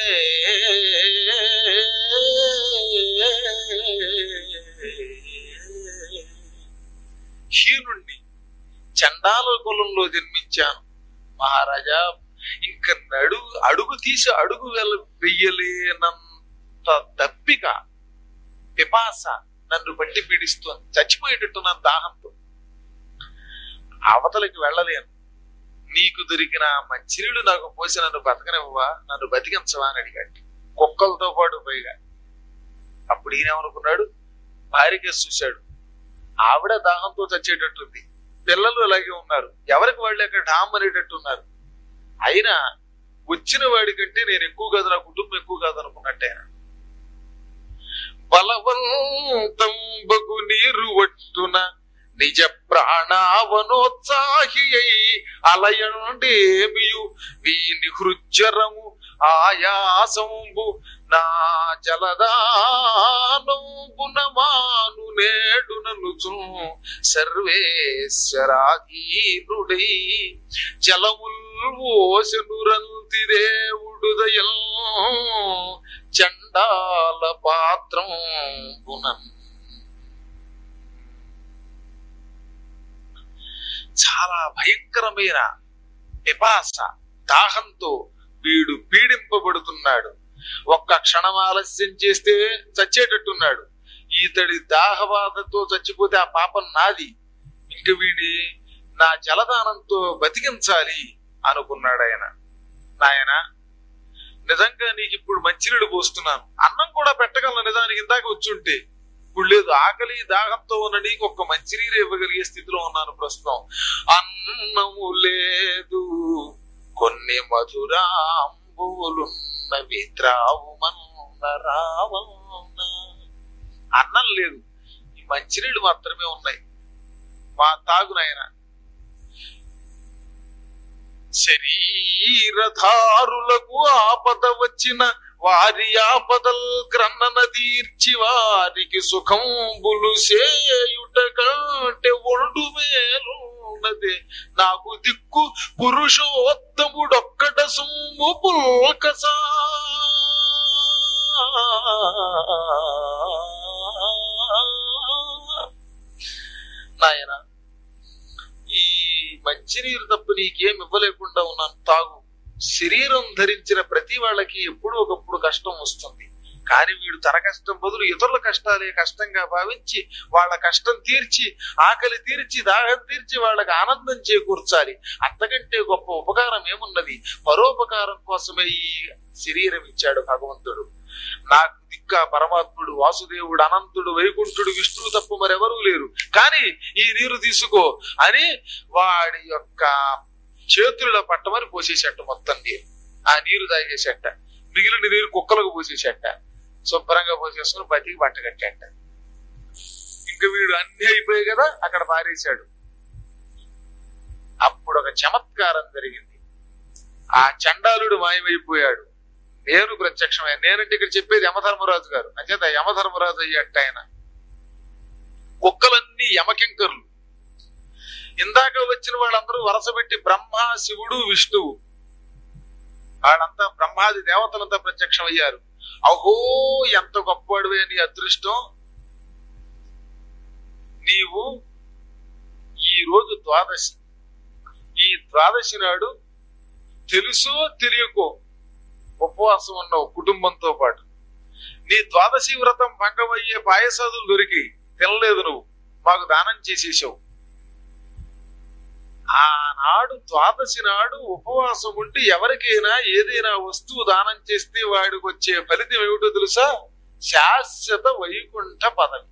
హీనుణ్ణి చండాల కులంలో జన్మించాను మహారాజా ఇంక నడు అడుగు తీసి అడుగు వెల వెయ్యలేనంత దప్పిక పిపాస నన్ను బట్టి పీడిస్తోంది చచ్చిపోయేటట్టున్నాను దాహంతో అవతలకి వెళ్ళలేను నీకు దొరికిన మంచినీళ్ళు నాకు పోసి నన్ను బతకనివ్వవా నన్ను బతికించవా అని అడిగాడు కుక్కలతో పాటు పైగా అప్పుడు ఈయనేమనుకున్నాడు భార్యకే చూశాడు ఆవిడ దాహంతో చచ్చేటట్టుంది పిల్లలు అలాగే ఉన్నారు ఎవరికి వాళ్ళు అక్కడ డామ్ అనేటట్టు ఉన్నారు అయినా వచ్చిన వాడి కంటే నేను ఎక్కువ కాదు నా కుటుంబం ఎక్కువ కాదు అనుకున్నట్టే ఆయన బలవంతం బగు నీరు ఒట్టున నిజ ప్రాణావనోత్సాహి అయి అలయండేమియు వీని హృజ్జరము ఆయాసంబు నా జలదానంబున మాను నేడు ననుచు సర్వేశ్వరాధీనుడై జలముల్ ఓసనురంతిదేవుడు దయల్ చండాల పాత్రం పునన్ చాలా భయంకరమైన పిపాస దాహంతో వీడు పీడింపబడుతున్నాడు ఒక్క క్షణం ఆలస్యం చేస్తే చచ్చేటట్టున్నాడు ఈతడి దాహబాధతో చచ్చిపోతే ఆ పాపం నాది ఇంక వీడి నా జలదానంతో బతికించాలి అనుకున్నాడు ఆయన నాయన నిజంగా నీకు ఇప్పుడు మంచినీళ్ళు పోస్తున్నాను అన్నం కూడా పెట్టగలను నిజానికి ఇందాక వచ్చుంటే ఇప్పుడు లేదు ఆకలి దాహంతో ఉన్న నీకు ఒక్క మంచినీరు ఇవ్వగలిగే స్థితిలో ఉన్నాను ప్రస్తుతం అన్నము లేదు కొన్ని మధురాంబులున్నవి త్రావుమన్న రావన్న అన్నం లేదు ఈ మంచినీళ్ళు మాత్రమే ఉన్నాయి మా తాగు నాయన శరీరధారులకు ఆపద వచ్చిన వారి ఆపదల్ క్రన్నన తీర్చి వారికి సుఖంబులు సేయుట కంటే ఒండు మేలున్నదే నాకు దిక్కు పురుషోత్తముడొక్కట సుమ్ము పుల్కసా నాయన ఈ మంచినీరు తప్ప నీకేం ఇవ్వలేకుండా ఉన్నాను తాగు శరీరం ధరించిన ప్రతి వాళ్ళకి ఎప్పుడూ ఒకప్పుడు కష్టం వస్తుంది కానీ వీడు తన కష్టం బదులు ఇతరుల కష్టాలే కష్టంగా భావించి వాళ్ళ కష్టం తీర్చి ఆకలి తీర్చి దాహం తీర్చి వాళ్ళకి ఆనందం చేకూర్చాలి అంతకంటే గొప్ప ఉపకారం ఏమున్నది పరోపకారం కోసమే ఈ శరీరం ఇచ్చాడు భగవంతుడు నాకు దిక్క పరమాత్ముడు వాసుదేవుడు అనంతుడు వైకుంఠుడు విష్ణువు తప్ప మరెవరూ లేరు కానీ ఈ నీరు తీసుకో అని వాడి యొక్క చేతుల్లో పట్టమని పోసేసేట మొత్తం నీరు ఆ నీరు తాగేసేట మిగిలిన నీరు కుక్కలకు పోసేసేట శుభ్రంగా పోసేసుకుని బతికి బట్ట కట్టాట ఇంకా వీడు అన్ని అయిపోయాయి కదా అక్కడ పారేశాడు అప్పుడు ఒక చమత్కారం జరిగింది ఆ చండాలుడు మాయమైపోయాడు నేను ప్రత్యక్షమైన నేనంటే ఇక్కడ చెప్పేది యమధర్మరాజు గారు అంచేత యమధర్మరాజు అయ్యట్ట ఆయన కుక్కలన్నీ యమకింకర్లు ఇందాక వచ్చిన వాళ్ళందరూ వరస పెట్టి బ్రహ్మ శివుడు విష్ణువు వాళ్ళంతా బ్రహ్మాది దేవతలంతా ప్రత్యక్షం అయ్యారు అహో ఎంత గొప్పవాడివే నీ అదృష్టం నీవు ఈ రోజు ద్వాదశి ఈ ద్వాదశి నాడు తెలుసో తెలియకో ఉపవాసం ఉన్నావు కుటుంబంతో పాటు నీ ద్వాదశి వ్రతం భంగమయ్యే పాయసాదులు దొరికి తినలేదు నువ్వు మాకు దానం చేసేసావు ఆనాడు ద్వాదశి నాడు ఉపవాసం ఉండి ఎవరికైనా ఏదైనా వస్తువు దానం చేస్తే వాడికి వచ్చే ఫలితం ఏమిటో తెలుసా శాశ్వత వైకుంఠ పదవి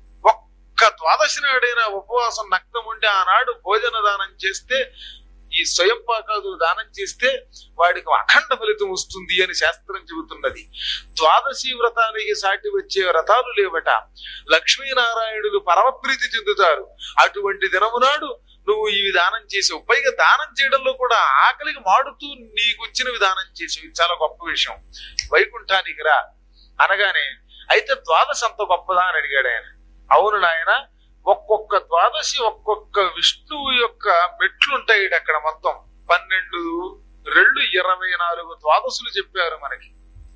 ఒక్క ద్వాదశి నాడైనా ఉపవాసం నక్తం ఉండి ఆనాడు భోజన దానం చేస్తే ఈ స్వయం పాకాదులు దానం చేస్తే వాడికి అఖండ ఫలితం వస్తుంది అని శాస్త్రం చెబుతున్నది ద్వాదశి వ్రతానికి సాటి వచ్చే వ్రతాలు లేవట లక్ష్మీనారాయణులు పరమప్రీతి చెందుతారు అటువంటి దినము నాడు నువ్వు ఇవి దానం చేసావు పైగా దానం చేయడంలో కూడా ఆకలికి మాడుతూ నీకు వచ్చినవి దానం చేసావు ఇది చాలా గొప్ప విషయం వైకుంఠానికి రా అనగానే అయితే ద్వాదశి అంత గొప్పదా అని అడిగాడు ఆయన అవును నాయన ఒక్కొక్క ద్వాదశి ఒక్కొక్క విష్ణువు యొక్క మెట్లు ఉంటాయి అక్కడ మొత్తం పన్నెండు రెండు ఇరవై నాలుగు ద్వాదశులు చెప్పారు మనకి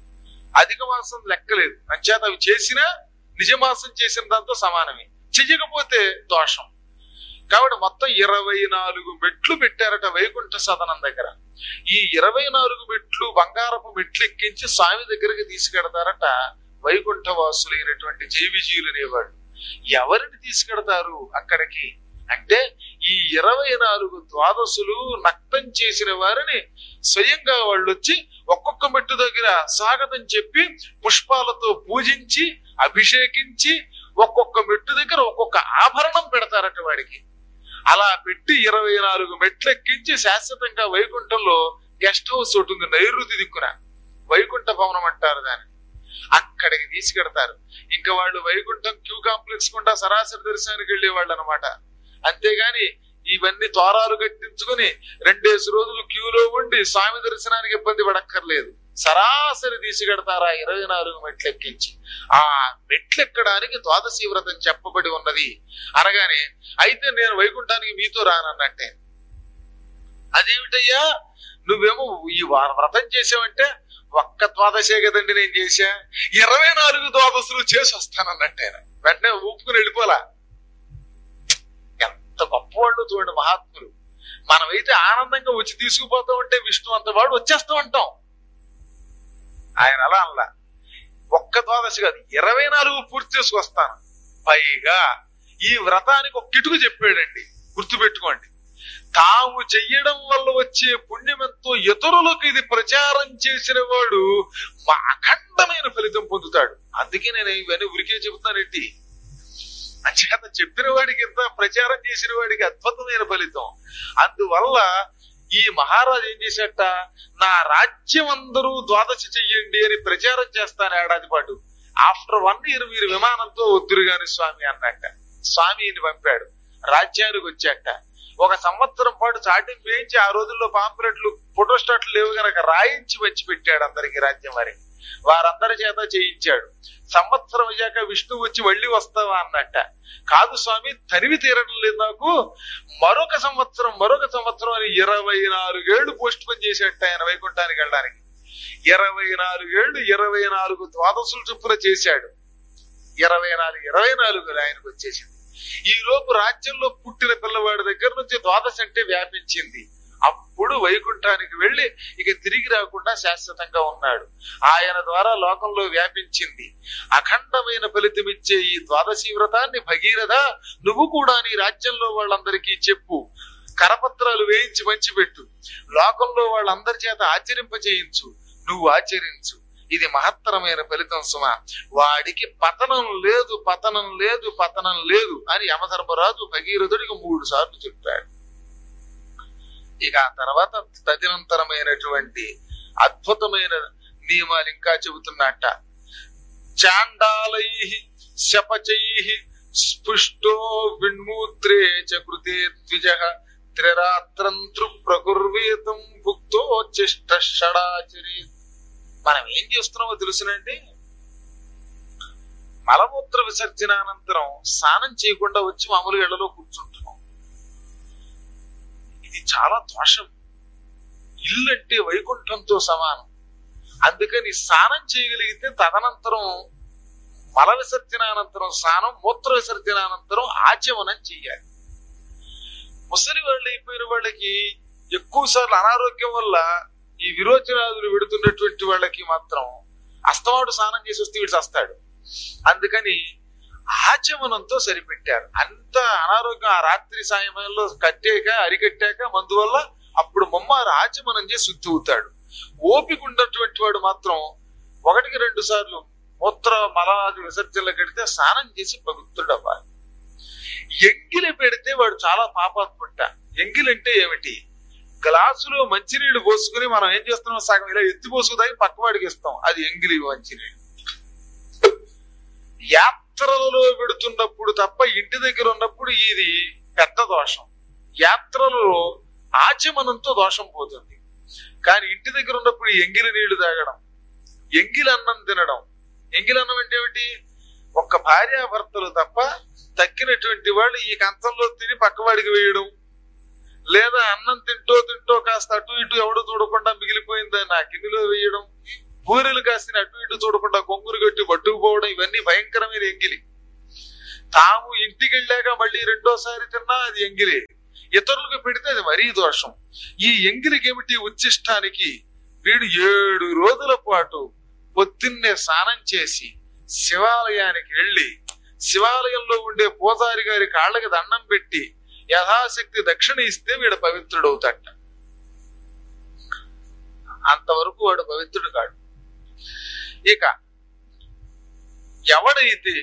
అధిక మాసం లెక్కలేదు అంచేత అవి చేసినా నిజమాసం చేసిన దాంతో సమానమే చెయ్యకపోతే దోషం కాబట్టి మొత్తం ఇరవై నాలుగు మెట్లు పెట్టారట వైకుంఠ సదనం దగ్గర ఈ ఇరవై నాలుగు మెట్లు బంగారపు మెట్లు ఎక్కించి స్వామి దగ్గరికి తీసుకెడతారట వైకుంఠ వాసులైనటువంటి జైవిజీయులు అనేవాళ్ళు ఎవరిని తీసుకెడతారు అక్కడికి అంటే ఈ ఇరవై నాలుగు ద్వాదశులు నక్తం చేసిన వారిని స్వయంగా వాళ్ళు వచ్చి ఒక్కొక్క మెట్టు దగ్గర స్వాగతం చెప్పి పుష్పాలతో పూజించి అభిషేకించి ఒక్కొక్క మెట్టు దగ్గర ఒక్కొక్క ఆభరణం పెడతారట వాడికి అలా పెట్టి ఇరవై నాలుగు మెట్లు ఎక్కించి శాశ్వతంగా వైకుంఠంలో గెస్ట్ హౌస్ ఒకటి ఉంది నైరుతి దిక్కున వైకుంఠ భవనం అంటారు దాన్ని అక్కడికి తీసుకెడతారు ఇంకా వాళ్ళు వైకుంఠం క్యూ కాంప్లెక్స్ గుండా సరాసరి దర్శనానికి వెళ్ళేవాళ్ళు అనమాట అంతేగాని ఇవన్నీ తోరాలు కట్టించుకుని రెండేసి రోజులు క్యూలో ఉండి స్వామి దర్శనానికి ఇబ్బంది పడక్కర్లేదు సరాసరి తీసుకెడతారు ఆ ఇరవై నాలుగు మెట్లు ఎక్కించి ఆ మెట్లు ఎక్కడానికి ద్వాదశి వ్రతం చెప్పబడి ఉన్నది అనగానే అయితే నేను వైకుంఠానికి మీతో రానన్నట్టే అదేమిటయ్యా నువ్వేమో ఈ వా- వ్రతం చేసావంటే ఒక్క ద్వాదశే కదండి నేను చేశా ఇరవై నాలుగు ద్వాదశులు చేసి వస్తానన్నట్టే ఆయన. వెంటనే ఊపుకుని వెళ్ళిపోలా ఎంత గొప్పవాళ్ళు చూడండి మహాత్ములు మనమైతే ఆనందంగా వచ్చి తీసుకుపోతాం అంటే విష్ణు అంత వాడు వచ్చేస్తాం అంటాం ఆయన అలా అనలా ఒక్క ద్వాదశి కాదు ఇరవై నాలుగు పూర్తి చేసుకొస్తాను పైగా ఈ వ్రతానికి ఒక కిటుకు చెప్పాడండి గుర్తుపెట్టుకోండి తాము చెయ్యడం వల్ల వచ్చే పుణ్యం ఎంతో ఇతరులకు ఇది ప్రచారం చేసిన వాడు మా అఖండమైన ఫలితం పొందుతాడు అందుకే నేను ఇవన్నీ ఉరికే చెబుతానండి అంచేత చెప్పిన వాడికి ఇంత ప్రచారం చేసిన వాడికి అద్భుతమైన ఫలితం అందువల్ల ఈ మహారాజు ఏం చేశాట నా రాజ్యం అందరూ ద్వాదశి చెయ్యండి అని ప్రచారం చేస్తాను ఏడాది పాటు ఆఫ్టర్ వన్ ఇయర్ మీరు విమానంతో వద్దురు గాని స్వామి అన్నట్ట స్వామిని పంపాడు రాజ్యానికి వచ్చాట ఒక సంవత్సరం పాటు చాటింపు వేయించి ఆ రోజుల్లో పాంప్లెట్లు ఫోటోస్టాట్లు లేవు గనక రాయించి వచ్చి పెట్టాడు అందరికి రాజ్యం వారికి వారందరి చేత చేయించాడు సంవత్సరం అయ్యాక విష్ణు వచ్చి మళ్ళీ వస్తావా అన్నట్ట కాదు స్వామి తరివి తీరడం లేదు నాకు మరొక సంవత్సరం మరొక సంవత్సరం అని ఇరవై నాలుగేళ్లు పోస్ట్ పోన్ చేసేట ఆయన వైకుంఠానికి వెళ్ళడానికి ఇరవై నాలుగేళ్లు ఇరవై నాలుగు ద్వాదశులు చొప్పున చేశాడు ఇరవై నాలుగు ఇరవై నాలుగు ఆయనకు వచ్చేసింది ఈ లోపు రాజ్యంలో పుట్టిన పిల్లవాడి దగ్గర నుంచి ద్వాదశ అంటే వ్యాపించింది అప్పుడు వైకుంఠానికి వెళ్లి ఇక తిరిగి రాకుండా శాశ్వతంగా ఉన్నాడు ఆయన ద్వారా లోకంలో వ్యాపించింది అఖండమైన ఫలితమిచ్చే ఈ ద్వాదశీ వ్రతాన్ని భగీరథ నువ్వు కూడా నీ రాజ్యంలో వాళ్ళందరికీ చెప్పు కరపత్రాలు వేయించి పంచిపెట్టు లోకంలో వాళ్ళందరి చేత ఆచరింప చేయించు నువ్వు ఆచరించు ఇది మహత్తరమైన ఫలితం సుమ వాడికి పతనం లేదు పతనం లేదు పతనం లేదు అని యమధర్మరాజు భగీరథుడికి మూడు సార్లు చెప్పాడు ఇక ఆ తర్వాత తదినంతరమైనటువంటి అద్భుతమైన నియమాలు ఇంకా చెబుతున్నట్ట చాండాలై శపచై స్పృష్టో విణ్మూత్రే చ కృతే ద్విజ త్రిరాత్రంతృ ప్రకుర్వేతం భుక్తో చిష్ట షడాచరి మనం ఏం చేస్తున్నామో తెలుసునండి మలమూత్ర విసర్జనానంతరం స్నానం చేయకుండా వచ్చి మామూలుగా ఇళ్లలో కూర్చుంటున్నాం ఇది చాలా దోషం ఇల్లు అంటే వైకుంఠంతో సమానం అందుకని స్నానం చేయగలిగితే తదనంతరం మల విసర్జనానంతరం స్నానం మూత్ర విసర్జనానంతరం ఆచమనం చెయ్యాలి ముసలి వాళ్ళు అయిపోయిన వాళ్ళకి ఎక్కువ సార్లు అనారోగ్యం వల్ల ఈ విరోచనాదులు విడుతున్నటువంటి వాళ్ళకి మాత్రం అస్తమాడు స్నానం చేసి వస్తే వీడు వస్తాడు అందుకని ఆచమనంతో సరిపెట్టారు అంత అనారోగ్యం ఆ రాత్రి సాయంలో కట్టాక అరికట్టాక మందు వల్ల అప్పుడు ముమ్మారు ఆచమనం చేసి శుద్ధి అవుతాడు ఓపిక ఉన్నటువంటి వాడు మాత్రం ఒకటికి రెండు సార్లు మూత్ర మలాది విసర్జనలు కడితే స్నానం చేసి పవిత్రుడు అవ్వాలి ఎంగిలి పెడితే వాడు చాలా పాపాత్ముంట ఎంగిలంటే ఏమిటి గ్లాసులో మంచినీళ్ళు పోసుకుని మనం ఏం చేస్తున్నాం సగం ఇలా ఎత్తి పోసుకుదాయి పక్కవాడికి ఇస్తాం అది ఎంగిలి మంచినీళ్ళు యాత్రలలో పెడుతున్నప్పుడు తప్ప ఇంటి దగ్గర ఉన్నప్పుడు ఇది పెద్ద దోషం యాత్రలలో ఆచమనంతో దోషం పోతుంది కానీ ఇంటి దగ్గర ఉన్నప్పుడు ఎంగిలి నీళ్లు తాగడం ఎంగిలి అన్నం తినడం ఎంగిలి అన్నం అంటే ఏమిటి ఒక్క భార్యాభర్తలు తప్ప తక్కినటువంటి వాళ్ళు ఈ కంచంలో తిని పక్కవాడికి వేయడం లేదా అన్నం తింటూ తింటూ కాస్త అటు ఇటు ఎవడు చూడకుండా మిగిలిపోయిందని ఆ గిన్నెలో వేయడం పూరీలు కాసిన అటు ఇటు చూడకుండా కొంగురు కట్టి పట్టుకుపోవడం ఇవన్నీ భయంకరమైన ఎంగిలి తాము ఇంటికి వెళ్ళాక మళ్ళీ రెండోసారి తిన్నా అది ఎంగిలి ఇతరులకు పెడితే అది మరీ దోషం ఈ ఎంగిలికి ఏమిటి ఉచ్చిష్టానికి వీడు ఏడు రోజుల పాటు పొద్దున్నే స్నానం చేసి శివాలయానికి వెళ్ళి శివాలయంలో ఉండే పూజారి గారి కాళ్ళకి దండం పెట్టి యథాశక్తి దక్షిణ ఇస్తే వీడు పవిత్రుడవుతాట అంతవరకు వాడు పవిత్రుడు కాడు ఇక ఎవడైతే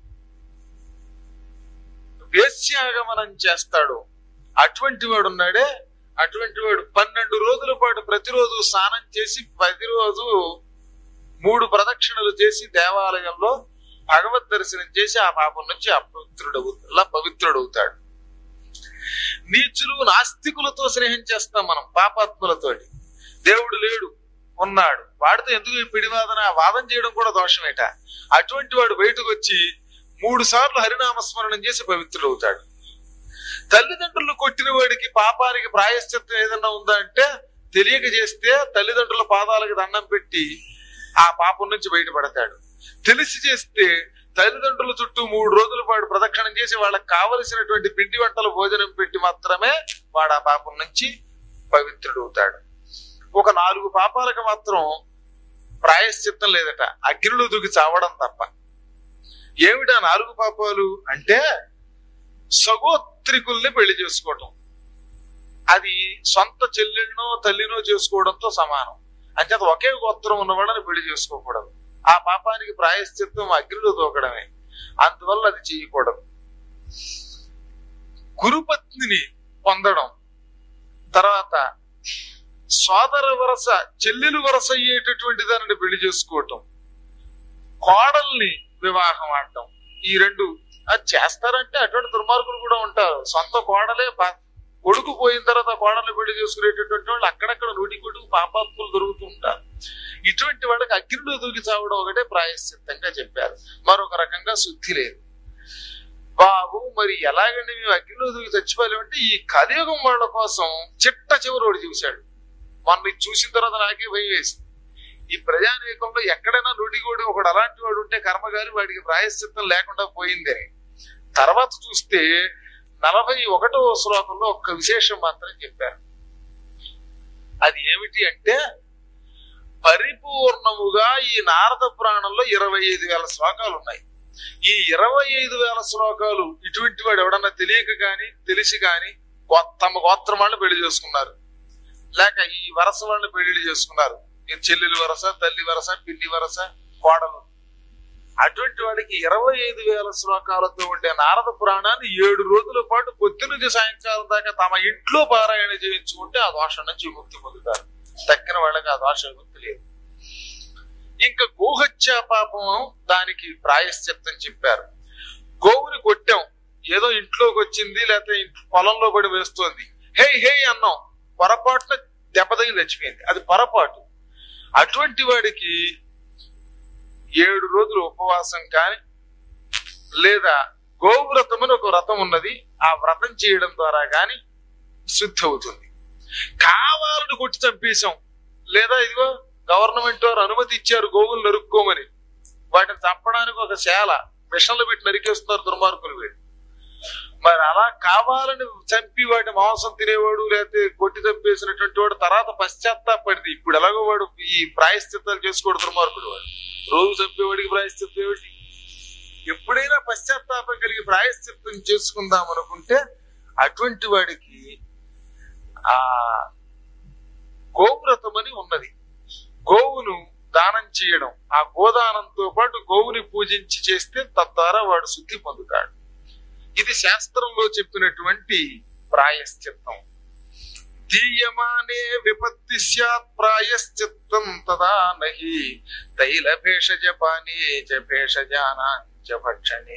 వేశ్యాగమనం చేస్తాడో అటువంటి వాడు ఉన్నాడే అటువంటి వాడు పన్నెండు రోజుల పాటు ప్రతిరోజు స్నానం చేసి ప్రతిరోజు మూడు ప్రదక్షిణలు చేసి దేవాలయంలో భగవద్ దర్శనం చేసి ఆ పాపం నుంచి అపవిత్రుడవు ఇలా పవిత్రుడవుతాడు నీచులు నాస్తికులతో స్నేహం చేస్తాం మనం పాపాత్ములతోటి దేవుడు లేడు ఉన్నాడు వాడితో ఎందుకు ఈ పిడివాదన వాదం చేయడం కూడా దోషమేట అటువంటి వాడు బయటకు వచ్చి మూడు సార్లు హరినామస్మరణం చేసి పవిత్రుడవుతాడు తల్లిదండ్రులు కొట్టిన వాడికి పాపానికి ప్రాయశ్చిత్తం ఏదన్నా ఉందా అంటే తెలియక చేస్తే తల్లిదండ్రుల పాదాలకు దండం పెట్టి ఆ పాపం నుంచి బయటపడతాడు తెలిసి చేస్తే తల్లిదండ్రుల చుట్టూ మూడు రోజుల పాటు ప్రదక్షిణం చేసి వాళ్ళకి కావలసినటువంటి పిండి వంటల భోజనం పెట్టి మాత్రమే వాడు ఆ పాపం నుంచి పవిత్రుడు అవుతాడు ఒక నాలుగు పాపాలకు మాత్రం ప్రాయశ్చిత్తం లేదట అగ్నిలో దూకి చావడం తప్ప ఏమిటా నాలుగు పాపాలు అంటే సగోత్రికుల్ని పెళ్లి చేసుకోవటం అది సొంత చెల్లెళ్ళనో తల్లినో చేసుకోవడంతో సమానం అంటే అది ఒకే గోత్రం ఉన్నవాళ్ళని పెళ్లి చేసుకోకూడదు ఆ పాపానికి ప్రాయశ్చిత్తం అగ్నిలో దూకడమే అందువల్ల అది చేయకూడదు గురుపత్నిని పొందడం తర్వాత సోదర వరస చెల్లెలు వరస అయ్యేటటువంటి దానిని పెళ్లి చేసుకోవటం కోడల్ని వివాహం ఆడటం ఈ రెండు అది చేస్తారంటే అటువంటి దుర్మార్గులు కూడా ఉంటారు సొంత కోడలే బ- కొడుకు పోయిన తర్వాత కోడల్ని పెళ్లి చేసుకునేటటువంటి వాళ్ళు అక్కడక్కడ నూటి కొడుకు పాపాత్ములు దొరుకుతూ ఉంటారు ఇటువంటి వాళ్ళకి అగ్నిలో దూకి చావడం ఒకటే ప్రాయశ్చిత్తంగా చెప్పారు మరొక రకంగా శుద్ధి లేదు బాబు మరి ఎలాగండి మేము అగ్నిలో దూకి చచ్చిపోలేమంటే ఈ కలియుగం వాళ్ళ కోసం చిట్ట చివరోడు చూశాడు మొన్న ఇది చూసిన తర్వాత నాకే భయం వేసింది ఈ ప్రజానీకంలో ఎక్కడైనా నూటిగోడు ఒకడు అలాంటి వాడు ఉంటే కర్మగారి వాడికి ప్రాయశ్చిత్తం లేకుండా పోయిందని తర్వాత చూస్తే నలభై ఒకటో శ్లోకంలో ఒక విశేషం మాత్రం చెప్పారు అది ఏమిటి అంటే పరిపూర్ణముగా ఈ నారద పురాణంలో ఇరవై ఐదు వేల శ్లోకాలు ఉన్నాయి ఈ ఇరవై ఐదు వేల శ్లోకాలు ఇటువంటి వాడు ఎవడన్నా తెలియక గాని తెలిసి గాని గో- తమ గోత్రం వాళ్ళు పెళ్లి చేసుకున్నారు లేక ఈ వరస వాళ్ళని పెళ్లి చేసుకున్నారు ఈ చెల్లెలు వరస తల్లి వరస పిన్ని వరస కోడలు అటువంటి వాడికి ఇరవై ఐదు వేల శ్లోకాలతో ఉండే నారద పురాణాన్ని ఏడు రోజుల పాటు పొద్దు నుంచి సాయంకాలం దాకా తమ ఇంట్లో పారాయణ చేయించుకుంటే ఆ దోషం నుంచి విముక్తి పొందుతారు తక్కిన వాళ్ళకి ఆ దోష విముక్తి లేదు ఇంకా గోహత్య పాపం దానికి ప్రాయశ్చిత్తం చెప్పారు గోవుని కొట్టాం ఏదో ఇంట్లోకి వచ్చింది లేకపోతే ఇంట్- పొలంలో పడి వేస్తోంది హే హే అన్నాం పొరపాటున దెబ్బతగిలి చచ్చిపోయింది అది పొరపాటు అటువంటి వాడికి ఏడు రోజులు ఉపవాసం కాని లేదా గోవ్రతం అని ఒక వ్రతం ఉన్నది ఆ వ్రతం చేయడం ద్వారా గాని శుద్ధి అవుతుంది కావాలని కొట్టి చంపేశాం లేదా ఇదిగో గవర్నమెంట్ వారు అనుమతి ఇచ్చారు గోవులు నరుక్కోమని వాటిని చంపడానికి ఒక శాల మిషన్లు పెట్టి నరికేస్తున్నారు దుర్మార్గులు వీళ్ళు మరి అలా కావాలని చంపి వాటి మాంసం తినేవాడు లేకపోతే కొట్టి చంపేసినటువంటి వాడు తర్వాత పశ్చాత్తాపడింది ఇప్పుడు ఎలాగో వాడు ఈ ప్రాయశ్చిత్తాలు చేసుకోడు దుర్మార్గుడు వాడు రోజు చంపేవాడికి ప్రాయశ్చిత్తం ఏమిటి ఎప్పుడైనా పశ్చాత్తాపం కలిగి ప్రాయశ్చిత్తం చేసుకుందాం అనుకుంటే అటువంటి వాడికి ఆ గోవ్రతం అని ఉన్నది గోవును దానం చేయడం ఆ గోదానంతో పాటు గోవుని పూజించి చేస్తే తద్వారా వాడు శుద్ధి పొందుతాడు ఇది శాస్త్రంలో చెప్పినటువంటి ప్రాయశ్చిత్తం దీయమానే విపత్తి స్యాత్ ప్రాయశ్చిత్తం తదా నహి తైల భేషజ పానే చ భేషజానా చ భక్షణే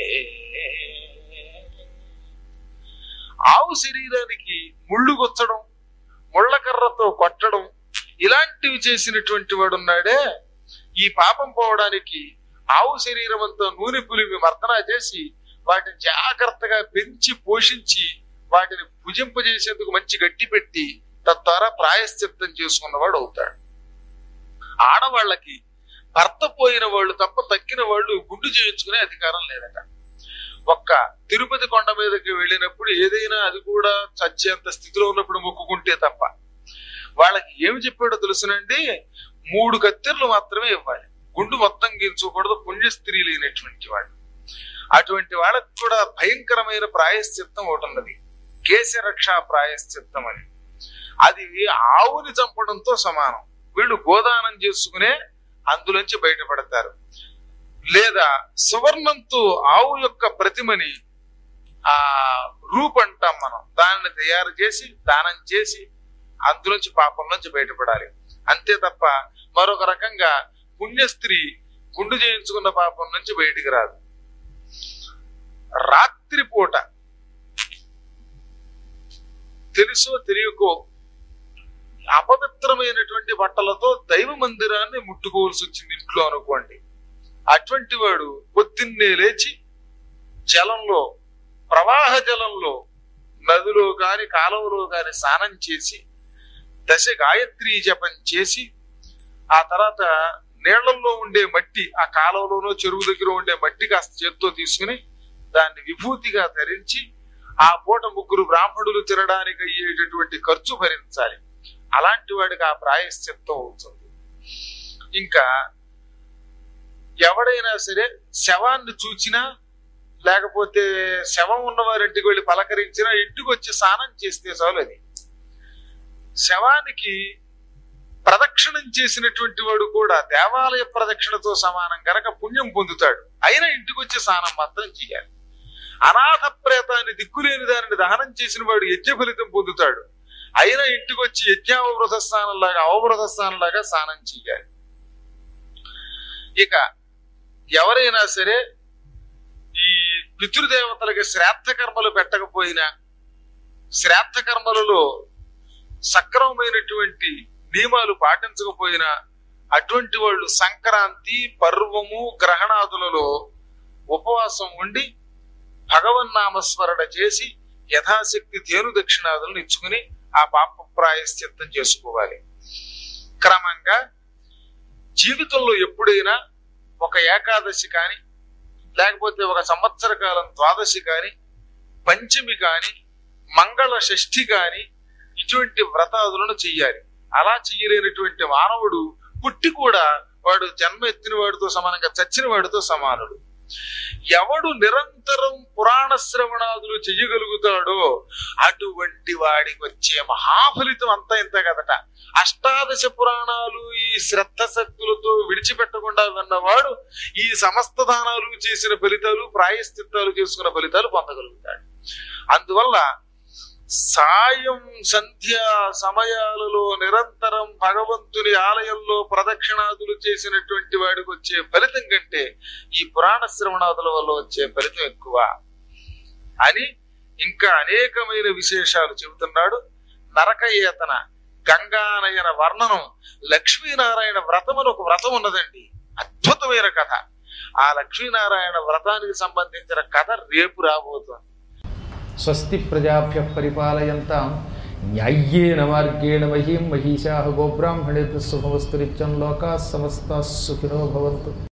ఆవు శరీరానికి ముళ్ళు గుచ్చడం ముళ్ళకర్రతో కొట్టడం ఇలాంటివి చేసినటువంటి వాడు ఉన్నాడే ఈ పాపం పోవడానికి ఆవు శరీరం అంతా నూనె పులిమి మర్దనా చేసి వాటిని జాగ్రత్తగా పెంచి పోషించి వాటిని భుజింపజేసేందుకు మంచి గట్టి పెట్టి తద్వారా ప్రాయశ్చిత్తం చేసుకున్నవాడు అవుతాడు ఆడవాళ్ళకి భర్త పోయిన వాళ్ళు తప్ప తక్కిన వాళ్ళు గుండు చేయించుకునే అధికారం లేదట ఒక్క తిరుపతి కొండ మీదకి వెళ్ళినప్పుడు ఏదైనా అది కూడా చచ్చేంత స్థితిలో ఉన్నప్పుడు మొక్కుకుంటే తప్ప వాళ్ళకి ఏమి చెప్పాడో తెలుసునండి మూడు కత్తెరలు మాత్రమే ఇవ్వాలి గుండు మొత్తం గీల్చకూడదు పుణ్య స్త్రీ లేనటువంటి వాడు అటువంటి వాళ్ళకి కూడా భయంకరమైన ప్రాయశ్చిత్తం ఒకటి ఉన్నది కేశరక్ష ప్రాయశ్చిత్తం అని అది ఆవుని చంపడంతో సమానం వీళ్ళు గోదానం చేసుకునే అందులోంచి బయటపడతారు లేదా సువర్ణంతో ఆవు యొక్క ప్రతిమని ఆ రూప్ అంటాం మనం దానిని తయారు చేసి దానం చేసి అందులోంచి పాపం నుంచి బయటపడాలి అంతే తప్ప మరొక రకంగా పుణ్య స్త్రీ గుండు చేయించుకున్న పాపం నుంచి బయటికి రాదు రాత్రిపూట తెలుసో తెలియకో అపవిత్రమైనటువంటి బట్టలతో దైవ మందిరాన్ని ముట్టుకోవాల్సి వచ్చింది ఇంట్లో అనుకోండి అటువంటి వాడు పొద్దున్నే లేచి జలంలో ప్రవాహ జలంలో నదిలో కాని కాలువలో కాని స్నానం చేసి దశ గాయత్రి జపం చేసి ఆ తర్వాత నీళ్లలో ఉండే మట్టి ఆ కాలువలోనో చెరువు దగ్గర ఉండే మట్టి కాస్త చేత్తో తీసుకుని దాన్ని విభూతిగా ధరించి ఆ పూట ముగ్గురు బ్రాహ్మణులు తినడానికి అయ్యేటటువంటి ఖర్చు భరించాలి అలాంటి వాడికి ఆ ప్రాయశ్చిత్తం అవుతుంది ఇంకా ఎవడైనా సరే శవాన్ని చూచినా లేకపోతే శవం ఉన్న వారింటికి వెళ్ళి పలకరించినా ఇంటికి వచ్చి స్నానం చేస్తే చాలు అది శవానికి ప్రదక్షిణం చేసినటువంటి వాడు కూడా దేవాలయ ప్రదక్షిణతో సమానం గనక పుణ్యం పొందుతాడు అయినా ఇంటికి వచ్చి స్నానం మాత్రం చేయాలి అనాథ ప్రేతాన్ని దిక్కులేని దానిని దహనం చేసిన వాడు యజ్ఞ ఫలితం పొందుతాడు అయినా ఇంటికి వచ్చి యజ్ఞావృత స్థానం లాగా అవృత స్థానం లాగా స్నానం చేయాలి ఇక ఎవరైనా సరే ఈ పితృదేవతలకి శ్రాద్ధ కర్మలు పెట్టకపోయినా శ్రాద్ధ కర్మలలో సక్రమమైనటువంటి నియమాలు పాటించకపోయినా అటువంటి వాళ్ళు సంక్రాంతి పర్వము గ్రహణాదులలో ఉపవాసం ఉండి భగవన్నామస్మరణ చేసి యథాశక్తి తేను దక్షిణాదులను ఇచ్చుకుని ఆ పాప ప్రాయశ్చిత్తం చేసుకోవాలి క్రమంగా జీవితంలో ఎప్పుడైనా ఒక ఏకాదశి కాని లేకపోతే ఒక సంవత్సర కాలం ద్వాదశి కాని పంచమి కాని మంగళ షష్ఠి కాని ఇటువంటి వ్రతాదులను చెయ్యాలి అలా చెయ్యలేనటువంటి మానవుడు పుట్టి కూడా వాడు జన్మ ఎత్తిన వాడితో సమానంగా చచ్చిన వాడితో సమానుడు ఎవడు నిరంతరం పురాణ శ్రవణాదులు చెయ్యగలుగుతాడో అటువంటి వాడికి వచ్చే మహాఫలితం అంతా ఇంత కదట అష్టాదశ పురాణాలు ఈ శ్రద్ధ శక్తులతో విడిచిపెట్టకుండా విన్నవాడు ఈ సమస్త దానాలు చేసిన ఫలితాలు ప్రాయశ్చిత్తాలు చేసుకున్న ఫలితాలు పొందగలుగుతాడు అందువల్ల సాయం సంధ్య సమయాలలో నిరంతరం భగవంతుని ఆలయంలో ప్రదక్షిణాదులు చేసినటువంటి వాడికి వచ్చే ఫలితం కంటే ఈ పురాణ శ్రవణాదుల వల్ల వచ్చే ఫలితం ఎక్కువ అని ఇంకా అనేకమైన విశేషాలు చెబుతున్నాడు నరకయేతన గంగానయన వర్ణనం లక్ష్మీనారాయణ వ్రతం అని ఒక వ్రతం ఉన్నదండి అద్భుతమైన కథ ఆ లక్ష్మీనారాయణ వ్రతానికి సంబంధించిన కథ రేపు రాబోతోంది స్వస్తి ప్రజాభ్య పరిపాలయంతాం న్యాయ్యేన మార్గేణ మహీం మహిషా గోబ్రాహ్మణేభ్య శుభమస్తు నిత్యం లోకా సమస్త సుఖినో భవంతు